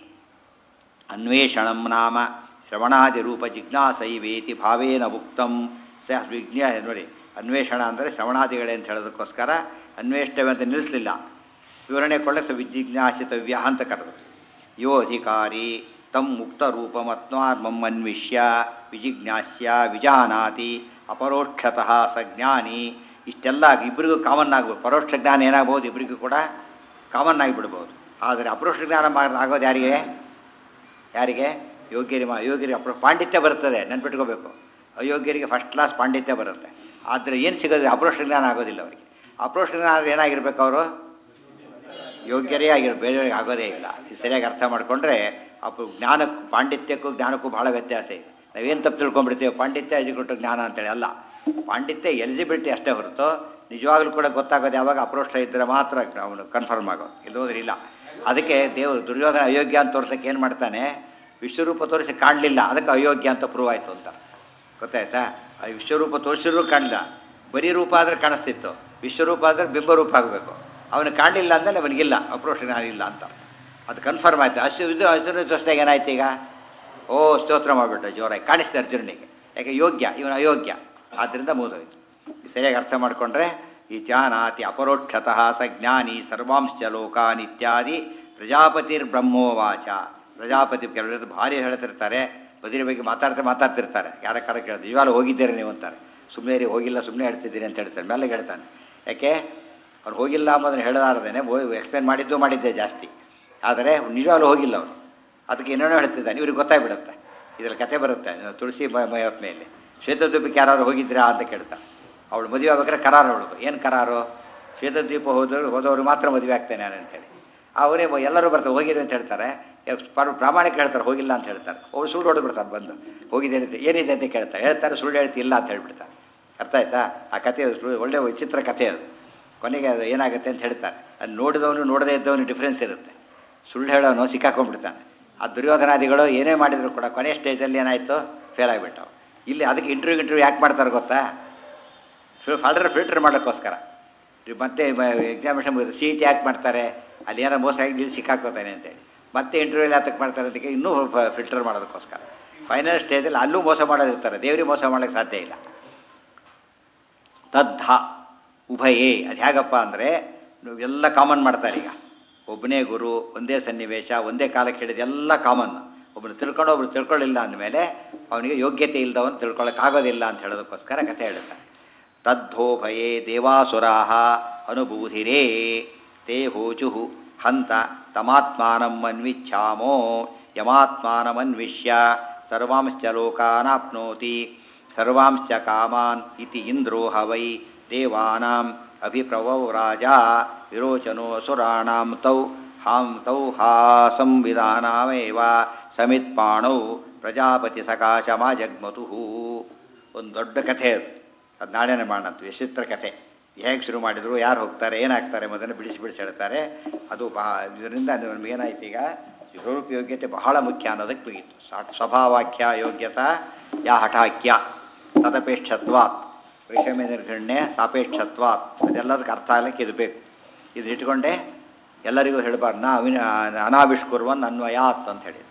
ಅನ್ವೇಷಣಂ ನಾಮ ಶ್ರವಣಾದಿರೂಪ ಜಿಜ್ಞಾಸೈವೇತಿ ಭಾವೇನ ಉಕ್ತಂ ಸ ವಿಜ್ಞಾ ನೋಡಿ ಅನ್ವೇಷಣ ಅಂದರೆ ಶ್ರವಣಾದಿಗಳೇ ಅಂತ ಹೇಳೋದಕ್ಕೋಸ್ಕರ ಅನ್ವೇಷ್ಟವ್ಯ ಅಂತ ನಿಲ್ಲಿಸಲಿಲ್ಲ ವಿವರಣೆ ಕೊಳ್ಳಕ್ಕೆ ವಿಜಿಜ್ಞಾಸಿತವ್ಯ ಅಂತ ಕರೆದು ಯೋ ಅಧಿಕಾರಿ ತಂ ಮುಕ್ತ ರೂಪಮತ್ವಾರ್ಮಂ ಅನ್ವಿಷ್ಯ ವಿಜಿಜ್ಞಾಸ್ಯ ವಿಜಾನಾತಿ ಅಪರೋಕ್ಷತಃ ಸಜ್ಞಾನಿ ಇಷ್ಟೆಲ್ಲ ಇಬ್ಬರಿಗೂ ಕಾಮನ್ ಆಗ್ಬೋದು ಪರೋಕ್ಷ ಜ್ಞಾನ ಏನಾಗ್ಬೋದು ಇಬ್ಬರಿಗೂ ಕೂಡ ಕಾಮನ್ ಆಗಿಬಿಡ್ಬೋದು ಆದರೆ ಅಪರೋಕ್ಷ ಜ್ಞಾನ ಮಾ- ಆಗೋದು ಯಾರಿಗೆ ಯಾರಿಗೆ ಯೋಗ್ಯರಿ ಮಾ ಯೋಗ್ಯರಿಗೆ ಅಪ್ರ ಪಾಂಡಿತ್ಯ ಬರ್ತದೆ ನೆನ್ಪಿಟ್ಕೋಬೇಕು ಅಯೋಗ್ಯರಿಗೆ ಫಸ್ಟ್ ಕ್ಲಾಸ್ ಪಾಂಡಿತ್ಯ ಬರುತ್ತೆ ಆದರೆ ಏನು ಸಿಗೋದು ಅಪ್ರೋಷ ಜ್ಞಾನ ಆಗೋದಿಲ್ಲ ಅವರಿಗೆ ಅಪ್ರೋಷ ಜ್ಞಾನ ಆದರೆ ಏನಾಗಿರ್ಬೇಕು ಅವರು ಯೋಗ್ಯರೇ ಆಗಿರೋ ಬೇರೆಯವ್ರಿಗೆ ಆಗೋದೇ ಇಲ್ಲ ಇದು ಸರಿಯಾಗಿ ಅರ್ಥ ಮಾಡಿಕೊಂಡ್ರೆ ಅಪ್ಪ ಜ್ಞಾನಕ್ಕೂ ಪಾಂಡಿತ್ಯಕ್ಕೂ ಜ್ಞಾನಕ್ಕೂ ಭಾಳ ವ್ಯತ್ಯಾಸ ಇದೆ ನಾವೇನು ತಪ್ಪು ತಿಳ್ಕೊಂಡ್ಬಿಡ್ತೀವಿ ಪಾಂಡಿತ್ಯ ಎಜುಕೊಟ್ಟು ಜ್ಞಾನ ಅಂತೇಳಿ ಅಲ್ಲ ಪಾಂಡಿತ್ಯ ಎಲಿಜಿಬಿಲಿಟಿ ಅಷ್ಟೇ ಹೊರತು ನಿಜವಾಗ್ಲೂ ಕೂಡ ಗೊತ್ತಾಗೋದು ಯಾವಾಗ ಅಪ್ರೋಷ್ಟ ಇದ್ದರೆ ಮಾತ್ರ ಅವನು ಕನ್ಫರ್ಮ್ ಆಗೋದು ಇಲ್ಲೋದ್ರೆ ಇಲ್ಲ ಅದಕ್ಕೆ ದೇವರು ದುರ್ಯೋಧನ ಅಯೋಗ್ಯ ಅಂತ ತೋರ್ಸಕ್ಕೆ ಏನು ಮಾಡ್ತಾನೆ ವಿಶ್ವರೂಪ ತೋರಿಸಿ ಕಾಣಲಿಲ್ಲ ಅದಕ್ಕೆ ಅಯೋಗ್ಯ ಅಂತ ಪ್ರೂವ್ ಆಯಿತು ಅಂತ ಗೊತ್ತಾಯ್ತಾ ಆ ವಿಶ್ವರೂಪ ತೋರಿಸಿದ್ರು ಕಾಣಲಿಲ್ಲ ಬರೀ ರೂಪ ಆದರೆ ಕಾಣಿಸ್ತಿತ್ತು ವಿಶ್ವರೂಪ ಆದರೆ ಬಿಂಬರೂಪ ಆಗಬೇಕು ಅವನು ಕಾಣಲಿಲ್ಲ ಅಂದಮೇಲೆ ಅವನಿಗಿಲ್ಲ ಅಪ್ರೋಷ ಜ್ಞಾನ ಇಲ್ಲ ಅಂತ ಅದು ಕನ್ಫರ್ಮ್ ಆಯ್ತು ಅಷ್ಟು ಇದು ಅರ್ಜುನ ತೋರಿಸಿದಾಗ ಏನಾಯ್ತು ಈಗ ಓ ಸ್ತೋತ್ರ ಮಾಡಿಬಿಟ್ಟ ಜೋರಾಗಿ ಕಾಣಿಸ್ತೆ ಅರ್ಜುನನಿಗೆ ಯಾಕೆ ಯೋಗ್ಯ ಇವನು ಅಯೋಗ್ಯ ಆದ್ದರಿಂದ ಮುಗಿದೋಯ್ತು ಸರಿಯಾಗಿ ಅರ್ಥ ಮಾಡಿಕೊಂಡ್ರೆ ಈ ಜಾನಾತಿ ಅಪರೋಕ್ಷತಃ ಸ ಜ್ಞಾನಿ ಸರ್ವಾಂಶ ಲೋಕಾನ್ ಇತ್ಯಾದಿ ಪ್ರಜಾಪತಿರ್ ಬ್ರಹ್ಮೋವಾಚ ಪ್ರಜಾಪತಿ ಕೆಲವರು ಭಾರಿ ಹೇಳ್ತಿರ್ತಾರೆ ಬದಿರಿ ಬಗ್ಗೆ ಮಾತಾಡ್ತಾ ಮಾತಾಡ್ತಿರ್ತಾರೆ ಯಾರ ಕಾಲ ಕೇಳಿದ್ರೆ ಇವಾಗ ಹೋಗಿದ್ದೀರಿ ನೀವು ಅಂತಾರೆ ಸುಮ್ಮನೆ ಹೋಗಿಲ್ಲ ಸುಮ್ಮನೆ ಹೇಳ್ತಿದ್ದೀನಿ ಅಂತ ಹೇಳ್ತಾರೆ ಮೇಲೆ ಹೇಳ್ತಾನೆ ಯಾಕೆ ಅವ್ರು ಹೋಗಿಲ್ಲ ಅಂಬೋದನ್ನು ಹೇಳಲಾರದೇನೆ ಎಕ್ಸ್ಪ್ಲೇನ್ ಮಾಡಿದ್ದು ಮಾಡಿದ್ದೆ ಜಾಸ್ತಿ ಆದರೆ ನಿಜವಾಗ್ಲೂ ಹೋಗಿಲ್ಲ ಅವರು ಅದಕ್ಕೆ ಏನೇನೋ ಹೇಳ್ತಿದ್ದಾನೆ ಇವ್ರಿಗೆ ಗೊತ್ತಾಗ್ಬಿಡುತ್ತೆ ಇದರಲ್ಲಿ ಕತೆ ಬರುತ್ತೆ ತುಳಸಿ ಮ- ಮಯವತ್ ಮೇಲೆ ಶ್ವೇತದ್ವೀಪಕ್ಕೆ ಯಾರು ಹೋಗಿದ್ರಾ ಅಂತ ಕೇಳ್ತಾರೆ ಅವಳು ಮದುವೆ ಆಗ್ಬೇಕಾದ್ರೆ ಕರಾರು ಅವಳು ಏನು ಕರಾರು ಶ್ವೇತದ್ವೀಪ ಹೋದವರು ಹೋದವರು ಮಾತ್ರ ಮದುವೆ ಆಗ್ತೇನೆ ನಾನು ಅಂತೇಳಿ ಅವರೇ ಎಲ್ಲರೂ ಬರ್ತಾರೆ ಹೋಗಿರಿ ಅಂತ ಹೇಳ್ತಾರೆ ಪರ ಪ್ರಾಮಾಣಿಕ ಹೇಳ್ತಾರೆ ಹೋಗಿಲ್ಲ ಅಂತ ಹೇಳ್ತಾರೆ ಅವ್ರು ಸುಳ್ಳು ಹೊಡೆದ್ಬಿಡ್ತಾರೆ ಬಂದು ಹೋಗಿದೆ ಅಂತ ಏನಿದೆ ಅಂತ ಕೇಳ್ತಾರೆ ಹೇಳ್ತಾರೆ ಸುಳ್ಳು ಹೇಳ್ತಿ ಇಲ್ಲ ಅಂತ ಹೇಳ್ಬಿಡ್ತಾರೆ ಅರ್ಥ ಆಯ್ತಾ ಆ ಕಥೆ ಸುಳ್ಳು- ಒಳ್ಳೆ ವಿಚಿತ್ರ ಕಥೆ ಅದು ಕೊನೆಗೆ ಅದು ಏನಾಗುತ್ತೆ ಅಂತ ಹೇಳ್ತಾರೆ ಅದು ನೋಡಿದವನು ನೋಡದೇ ಇದ್ದವನು ಡಿಫ್ರೆನ್ಸ್ ಇರುತ್ತೆ ಸುಳ್ಳು ಹೇಳೋನು ಸಿಕ್ಕಾಕೊಂಡ್ಬಿಡ್ತಾನೆ ಆ ದುರ್ಯೋಧನಾದಿಗಳು ಏನೇ ಮಾಡಿದ್ರು ಕೂಡ ಕೊನೆಯ ಸ್ಟೇಜಲ್ಲಿ ಏನಾಯಿತು ಫೇಲ್ ಆಗಿಬಿಟ್ಟವು ಇಲ್ಲಿ ಅದಕ್ಕೆ ಇಂಟರ್ವ್ಯೂ ಇಂಟರ್ವ್ಯೂ ಯಾಕೆ ಮಾಡ್ತಾರೆ ಗೊತ್ತಾ ಫಾಲ್ಡರ್ ಫಿಲ್ಟರ್ ಮಾಡೋಕ್ಕೋಸ್ಕರ ಇವ್ ಮತ್ತೆ ಎಕ್ಸಾಮಿನೇಷನ್ ಸಿ ಇ ಟಿ ಯಾಕೆ ಮಾಡ್ತಾರೆ ಅಲ್ಲಿ ಏನೋ ಮೋಸ ಆಗಿ ಇಲ್ಲಿ ಸಿಕ್ಕಾಕೋತಾನೆ ಅಂತೇಳಿ ಮತ್ತೆ ಇಂಟರ್ವ್ಯೂ ಯಾತಕ್ಕೆ ಮಾಡ್ತಾರೆ ಅದಕ್ಕೆ ಇನ್ನೂ ಫಿಲ್ಟರ್ ಮಾಡೋದಕ್ಕೋಸ್ಕರ ಫೈನಲ್ ಸ್ಟೇಜಲ್ಲಿ ಅಲ್ಲೂ ಮೋಸ ಮಾಡೋರು ಇರ್ತಾರೆ ದೇವ್ರಿಗೆ ಮೋಸ ಮಾಡೋಕ್ಕೆ ಸಾಧ್ಯ ಇಲ್ಲ ತದ್ಧ ಉಭಯೇ ಅದು ಹೇಗಪ್ಪ ಅಂದರೆ ಎಲ್ಲ ಕಾಮನ್ ಮಾಡ್ತಾರೆ ಈಗ ಒಬ್ಬನೇ ಗುರು ಒಂದೇ ಸನ್ನಿವೇಶ ಒಂದೇ ಕಾಲಕ್ಕೆ ಹೇಳಿದ ಎಲ್ಲ ಕಾಮನ್ ಒಬ್ಬನು ತಿಳ್ಕೊಂಡು ಒಬ್ರು ತಿಳ್ಕೊಳ್ಳಿಲ್ಲ ಅಂದಮೇಲೆ ಅವನಿಗೆ ಯೋಗ್ಯತೆ ಇಲ್ಲದವನು ತಿಳ್ಕೊಳ್ಳೋಕ್ಕಾಗೋದಿಲ್ಲ ಅಂತ ಹೇಳೋದಕ್ಕೋಸ್ಕರ ಕಥೆ ಹೇಳ್ತಾರೆ ತದ್ಧೋಭಯೇ ದೇವಾಸುರಾಹ ಅನುಭೂಧಿರೇ ತೇ ಹೋಚು ಹಂತ ತಮಾತ್ಮಾನಂ ಅನ್ವಿಚ್ಛಾಮೋ ಯಮಾತ್ಮಾನಮನ್ವಿಷ್ಯ ಸರ್ವಾಂಶ್ಚ ಲೋಕಾನಾಪ್ನೋತಿ ಸರ್ವಾಂಶ್ಚ ಕಾಮಾನ್ ಇತಿ ಇಂದ್ರೋ ಹ ವೈ ದೇವಾನಾಂ ಅಭಿಪ್ರವೌ ರಾಜ ವಿರೋಚನೋ ಅಸುರಾಣಾಂ ತೌ ಹಾಂ ತೌ ಹಾ ಸಂವಿಧಾನಮೇವ ಸಮಿತ್ಪಾಣೌ ಪ್ರಜಾಪತಿ ಸಕಾಶಮ ಜಗ್ಮತು ಒಂದು ದೊಡ್ಡ ಕಥೆ ಅದು ಅದು ನಾಳೆನೇ ಮಾಡೋಣ ವಿಚಿತ್ರ ಕಥೆ ಹೇಗೆ ಶುರು ಮಾಡಿದ್ರು ಯಾರು ಹೋಗ್ತಾರೆ ಏನಾಗ್ತಾರೆ ಎಂಬುದನ್ನು ಬಿಡಿಸಿ ಬಿಡಿಸಿ ಹೇಳ್ತಾರೆ ಅದು ಬಾ ಇದರಿಂದ ನಮಗೇನಾಯ್ತು ಈಗ ಸ್ವರೂಪ ಯೋಗ್ಯತೆ ಬಹಳ ಮುಖ್ಯ ಅನ್ನೋದಕ್ಕೆ ಮುಗೀತು ಸಾ- ಸ್ವಭಾವಾಖ್ಯ ಯೋಗ್ಯತಾ ಯಾ ಹಠಾಖ್ಯ ತದಪೇಕ್ಷತ್ವಾತ್ ವೈಷಮ್ಯ ನಿರ್ಗಣ್ಯ ಸಾಪೇಕ್ಷತ್ವಾತ್ ಅದೆಲ್ಲದಕ್ಕೆ ಅರ್ಥ ಆಗ್ಲಿಕ್ಕೆ ಇದು ಬೇಕು ಇದು ಇಟ್ಕೊಂಡೆ ಎಲ್ಲರಿಗೂ ಹೇಳಬಾರ್ದು ನಾ ಅವಿನ ಅನಾವಿಷ್ಕುರ್ವನ್ ಅನ್ವಯಾತ್ ಅಂತ ಹೇಳಿದ್ರು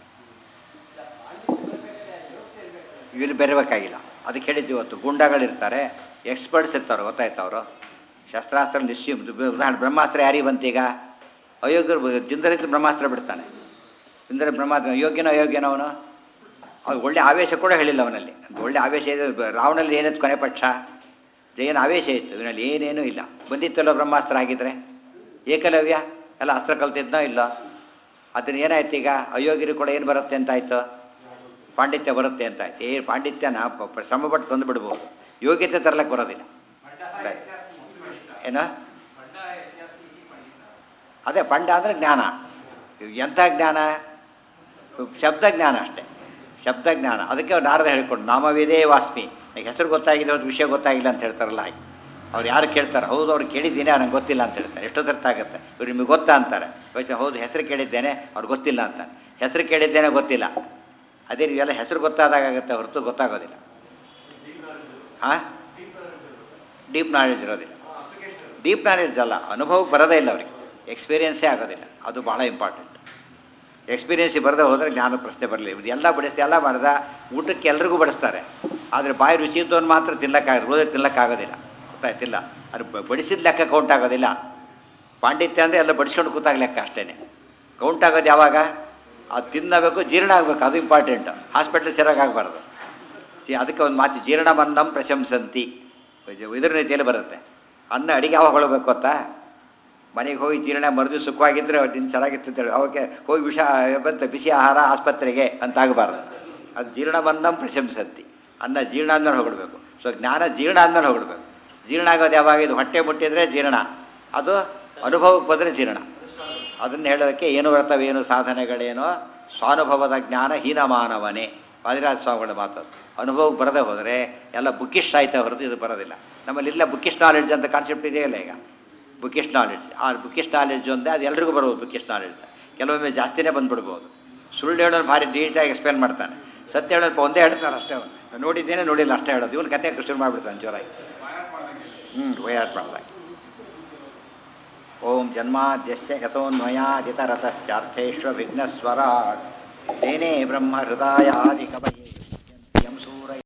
ಇಲ್ಲಿ ಬೆರಬೇಕಾಗಿಲ್ಲ ಅದಕ್ಕೆ ಹೇಳಿದ್ದು ಇವತ್ತು ಗುಂಡಗಳಿರ್ತಾರೆ ಎಕ್ಸ್ಪರ್ಟ್ಸ್ ಇರ್ತಾರೆ ಗೊತ್ತಾಯ್ತು ಅವರು ಶಸ್ತ್ರಾಸ್ತ್ರ ನಿಶ್ಚಯ ಉದಾಹರಣೆ ಬ್ರಹ್ಮಾಸ್ತ್ರ ಯಾರಿಗೆ ಬಂತೀಗ ಅಯೋಗ್ಯರು ಜಿಂದರಿದ್ದು ಬ್ರಹ್ಮಾಸ್ತ್ರ ಬಿಡ್ತಾನೆ ಇಂದ್ರ ಬ್ರಹ್ಮಾಸ್ತ್ರ ಯೋಗ್ಯನೋ ಅಯೋಗ್ಯನೋ ಅವನು ಅವ್ನು ಒಳ್ಳೆ ಆವೇಶ ಕೂಡ ಹೇಳಿಲ್ಲ ಅವನಲ್ಲಿ ಒಳ್ಳೆ ಆವೇಶ ಇದೆ ಬ- ರಾವಣಲ್ಲಿ ಏನಿತ್ತು ಕೊನೆ ಪಕ್ಷ ಜಯನ ಆವೇಶ ಇತ್ತು ಇವನಲ್ಲಿ ಏನೇನೂ ಇಲ್ಲ ಬಂದಿತ್ತಲ್ಲೋ ಬ್ರಹ್ಮಾಸ್ತ್ರ ಆಗಿದ್ರೆ ಏಕಲವ್ಯ ಎಲ್ಲ ಅಸ್ತ್ರ ಕಲ್ತಿದ್ನೋ ಇಲ್ಲ ಅದನ್ನ ಏನಾಯ್ತು ಈಗ ಅಯೋಗ್ಯರು ಕೂಡ ಏನು ಬರುತ್ತೆ ಅಂತಾಯ್ತು ಪಾಂಡಿತ್ಯ ಬರುತ್ತೆ ಅಂತ ಆಯ್ತು ಏ ಪಾಂಡಿತ್ಯನ ಪ- ಪ- ಶ್ರಮಪಟ್ಟು ತಂದು ಬಿಡ್ಬೋದು ಯೋಗ್ಯತೆ ತರ್ಲಕ್ಕೆ ಬರೋದಿಲ್ಲ ಏನು ಅದೇ ಪಂಡ ಅಂದರೆ ಜ್ಞಾನ ಎಂಥ ಜ್ಞಾನ ಶಬ್ದ ಜ್ಞಾನ ಅಷ್ಟೇ ಶಬ್ದ ಜ್ಞಾನ ಅದಕ್ಕೆ ಅವ್ರು ನಾರದ ಹೇಳ್ಕೊಂಡು ನಾಮವಿದೇ ವಾಸ್ಮಿ ನನಗೆ ಹೆಸರು ಗೊತ್ತಾಗಿದೆ ಅವ್ರ ವಿಷಯ ಗೊತ್ತಾಗಿಲ್ಲ ಅಂತ ಹೇಳ್ತಾರಲ್ಲ ಹಾಗೆ ಅವ್ರು ಯಾರು ಕೇಳ್ತಾರೆ ಹೌದು ಅವ್ರು ಕೇಳಿದ್ದೀನಿ ನಂಗೆ ಗೊತ್ತಿಲ್ಲ ಅಂತ ಹೇಳ್ತಾರೆ ಎಷ್ಟೊತ್ತು ಆಗುತ್ತೆ ಇವ್ರು ನಿಮಗೆ ಗೊತ್ತಾ ಅಂತಾರೆ ಯೋಚನೆ ಹೌದು ಹೆಸರು ಕೇಳಿದ್ದೇನೆ ಅವ್ರು ಗೊತ್ತಿಲ್ಲ ಅಂತ ಹೆಸರು ಕೇಳಿದ್ದೇನೆ ಗೊತ್ತಿಲ್ಲ ಅದೇ ನೀವೆಲ್ಲ ಹೆಸರು ಗೊತ್ತಾದಾಗುತ್ತೆ ಹೊರತು ಗೊತ್ತಾಗೋದಿಲ್ಲ ಹಾಂ ಡೀಪ್ ನಾಲೆಡ್ಜ್ ಇರೋದಿಲ್ಲ ಡೀಪ್ ನಾಲೆಡ್ಜ್ ಅಲ್ಲ ಅನುಭವಕ್ಕೆ ಬರೋದೇ ಇಲ್ಲ ಅವರಿಗೆ ಎಕ್ಸ್ಪೀರಿಯನ್ಸೇ ಆಗೋದಿಲ್ಲ ಅದು ಭಾಳ ಇಂಪಾರ್ಟೆಂಟ್ ಎಕ್ಸ್ಪೀರಿಯನ್ಸ್ ಬರದೆ ಹೋದರೆ ಜ್ಞಾನ ಪ್ರಶ್ನೆ ಬರಲಿ ಇದು ಎಲ್ಲ ಬಡಿಸ್ತಾ ಎಲ್ಲ ಮಾಡ್ದ ಊಟಕ್ಕೆ ಎಲ್ರಿಗೂ ಬಡಿಸ್ತಾರೆ ಆದರೆ ಬಾಯಿ ರುಚಿ ಇದ್ದವನು ಮಾತ್ರ ತಿನ್ನಕ್ಕಾಗ ರೋದ ತಿನ್ನಕ್ಕಾಗೋದಿಲ್ಲ ಗೊತ್ತಾಯ್ತಿಲ್ಲ ಅದು ಬ- ಬಡಿಸಿದ ಲೆಕ್ಕ ಕೌಂಟ್ ಆಗೋದಿಲ್ಲ ಪಾಂಡಿತ್ಯ ಅಂದರೆ ಎಲ್ಲ ಬಡಿಸ್ಕೊಂಡು ಕೂತಾಗ ಲೆಕ್ಕ ಅಷ್ಟೇ ಕೌಂಟ್ ಆಗೋದು ಯಾವಾಗ ಅದು ತಿನ್ನಬೇಕು ಜೀರ್ಣ ಆಗಬೇಕು ಅದು ಇಂಪಾರ್ಟೆಂಟ್ ಹಾಸ್ಪಿಟ್ಲ್ ಸೇರೋಕ್ಕಾಗಬಾರ್ದು ಜಿ ಅದಕ್ಕೆ ಒಂದು ಮಾತು ಜೀರ್ಣ ಬಂದಂ ಪ್ರಶಂಸಂತಿ ಇದ್ರ ರೀತಿಯಲ್ಲಿ ಬರುತ್ತೆ ಅನ್ನ ಅಡಿಗೆ ಯಾವಾಗ ಹೊಳಬೇಕು ಗೊತ್ತಾ ಮನೆಗೆ ಹೋಗಿ ಜೀರ್ಣ ಮರುದು ಸುಖವಾಗಿದ್ದರೆ ದಿನ ಚೆನ್ನಾಗಿತ್ತು ಅಂತೇಳಿ ಅವಕ್ಕೆ ಹೋಗಿ ವಿಷ ಬಂತ ಬಿಸಿ ಆಹಾರ ಆಸ್ಪತ್ರೆಗೆ ಅಂತ ಆಗಬಾರ್ದು ಅದು ಜೀರ್ಣ ಬಂದಂ ಪ್ರಶಂಸಂತಿ ಅನ್ನ ಜೀರ್ಣ ಆದ್ಮೇಲೆ ಹೊಗಡ್ಬೇಕು ಸೊ ಜ್ಞಾನ ಜೀರ್ಣ ಆದ್ಮೇಲೆ ಹೊಗಡ್ಬೇಕು ಜೀರ್ಣ ಆಗೋದು ಯಾವಾಗ ಇದು ಹೊಟ್ಟೆ ಮುಟ್ಟಿದ್ರೆ ಜೀರ್ಣ ಅದು ಅನುಭವಕ್ಕೆ ಬಂದರೆ ಜೀರ್ಣ ಅದನ್ನು ಹೇಳೋದಕ್ಕೆ ಏನು ವ್ರತವೇನು ಸಾಧನೆಗಳೇನೋ ಸ್ವಾನುಭವದ ಜ್ಞಾನ ಹೀನಮಾನವನೇ ವಾದಿರಾಜ ಸ್ವಾಮಿಗಳ ಮಾತು ಅನುಭವಕ್ಕೆ ಬರದೇ ಹೋದರೆ ಎಲ್ಲ ಬುಕ್ಕಿಸ್ಟ್ ಆಯ್ತಾ ಹೊರತು ಇದು ಬರೋದಿಲ್ಲ ನಮ್ಮಲ್ಲಿ ಇಲ್ಲ ಬುಕ್ಕಿಸ್ಟ್ ನಾಲೆಡ್ಜ್ ಅಂತ ಕಾನ್ಸೆಪ್ಟ್ ಇದೆಯಲ್ಲ ಈಗ ಬುಕ್ಕಿಸ್ಟ್ ನಾಲೆಡ್ಜ್ ಆ ಬುಕ್ಕಿಸ್ಟ್ ನಾಲೆಡ್ಜ್ ಒಂದೇ ಅದು ಎಲ್ರಿಗೂ ಬರ್ಬೋದು ಬುಕ್ಕಿಸ್ಟ್ ನಾಲೆಡ್ಜ್ ಕೆಲವೊಮ್ಮೆ ಜಾಸ್ತಿನೇ ಬಂದ್ಬಿಡ್ಬೋದು ಸುಳ್ಳು ಹೇಳೋದು ಭಾರಿ ನೀಟಾಗಿ ಎಕ್ಸ್ಪ್ಲೇನ್ ಮಾಡ್ತಾನೆ ಸತ್ಯ ಹೇಳೋದು ಒಂದೇ ಹೇಳ್ತಾರೆ ಅಷ್ಟೇ ಅವನು ನಾನು ನೋಡಿದ್ದೇನೆ ನೋಡಿಲ್ಲ ಅಷ್ಟೇ ಹೇಳೋದು ಇವನು ಕತೆ ಶುರು ಮಾಡಿಬಿಡ್ತಾನೆ ಜೋರಾಗಿ ಹ್ಞೂ ವಯಾಟ್ ಮಾಡ್ದಾಗ ಓಂ ಜನ್ಮಾದ್ಯಸ್ಯ ಯಥೋನ್ಮಯಾದಿತರತಶ್ಚಾರ್ಥೇಶ್ವ ವಿಘ್ನಸ್ವರಾಟ್ ತೇನೇ ಬ್ರಹ್ಮ ಹೃದಯಾದಿ ಕವಯೇ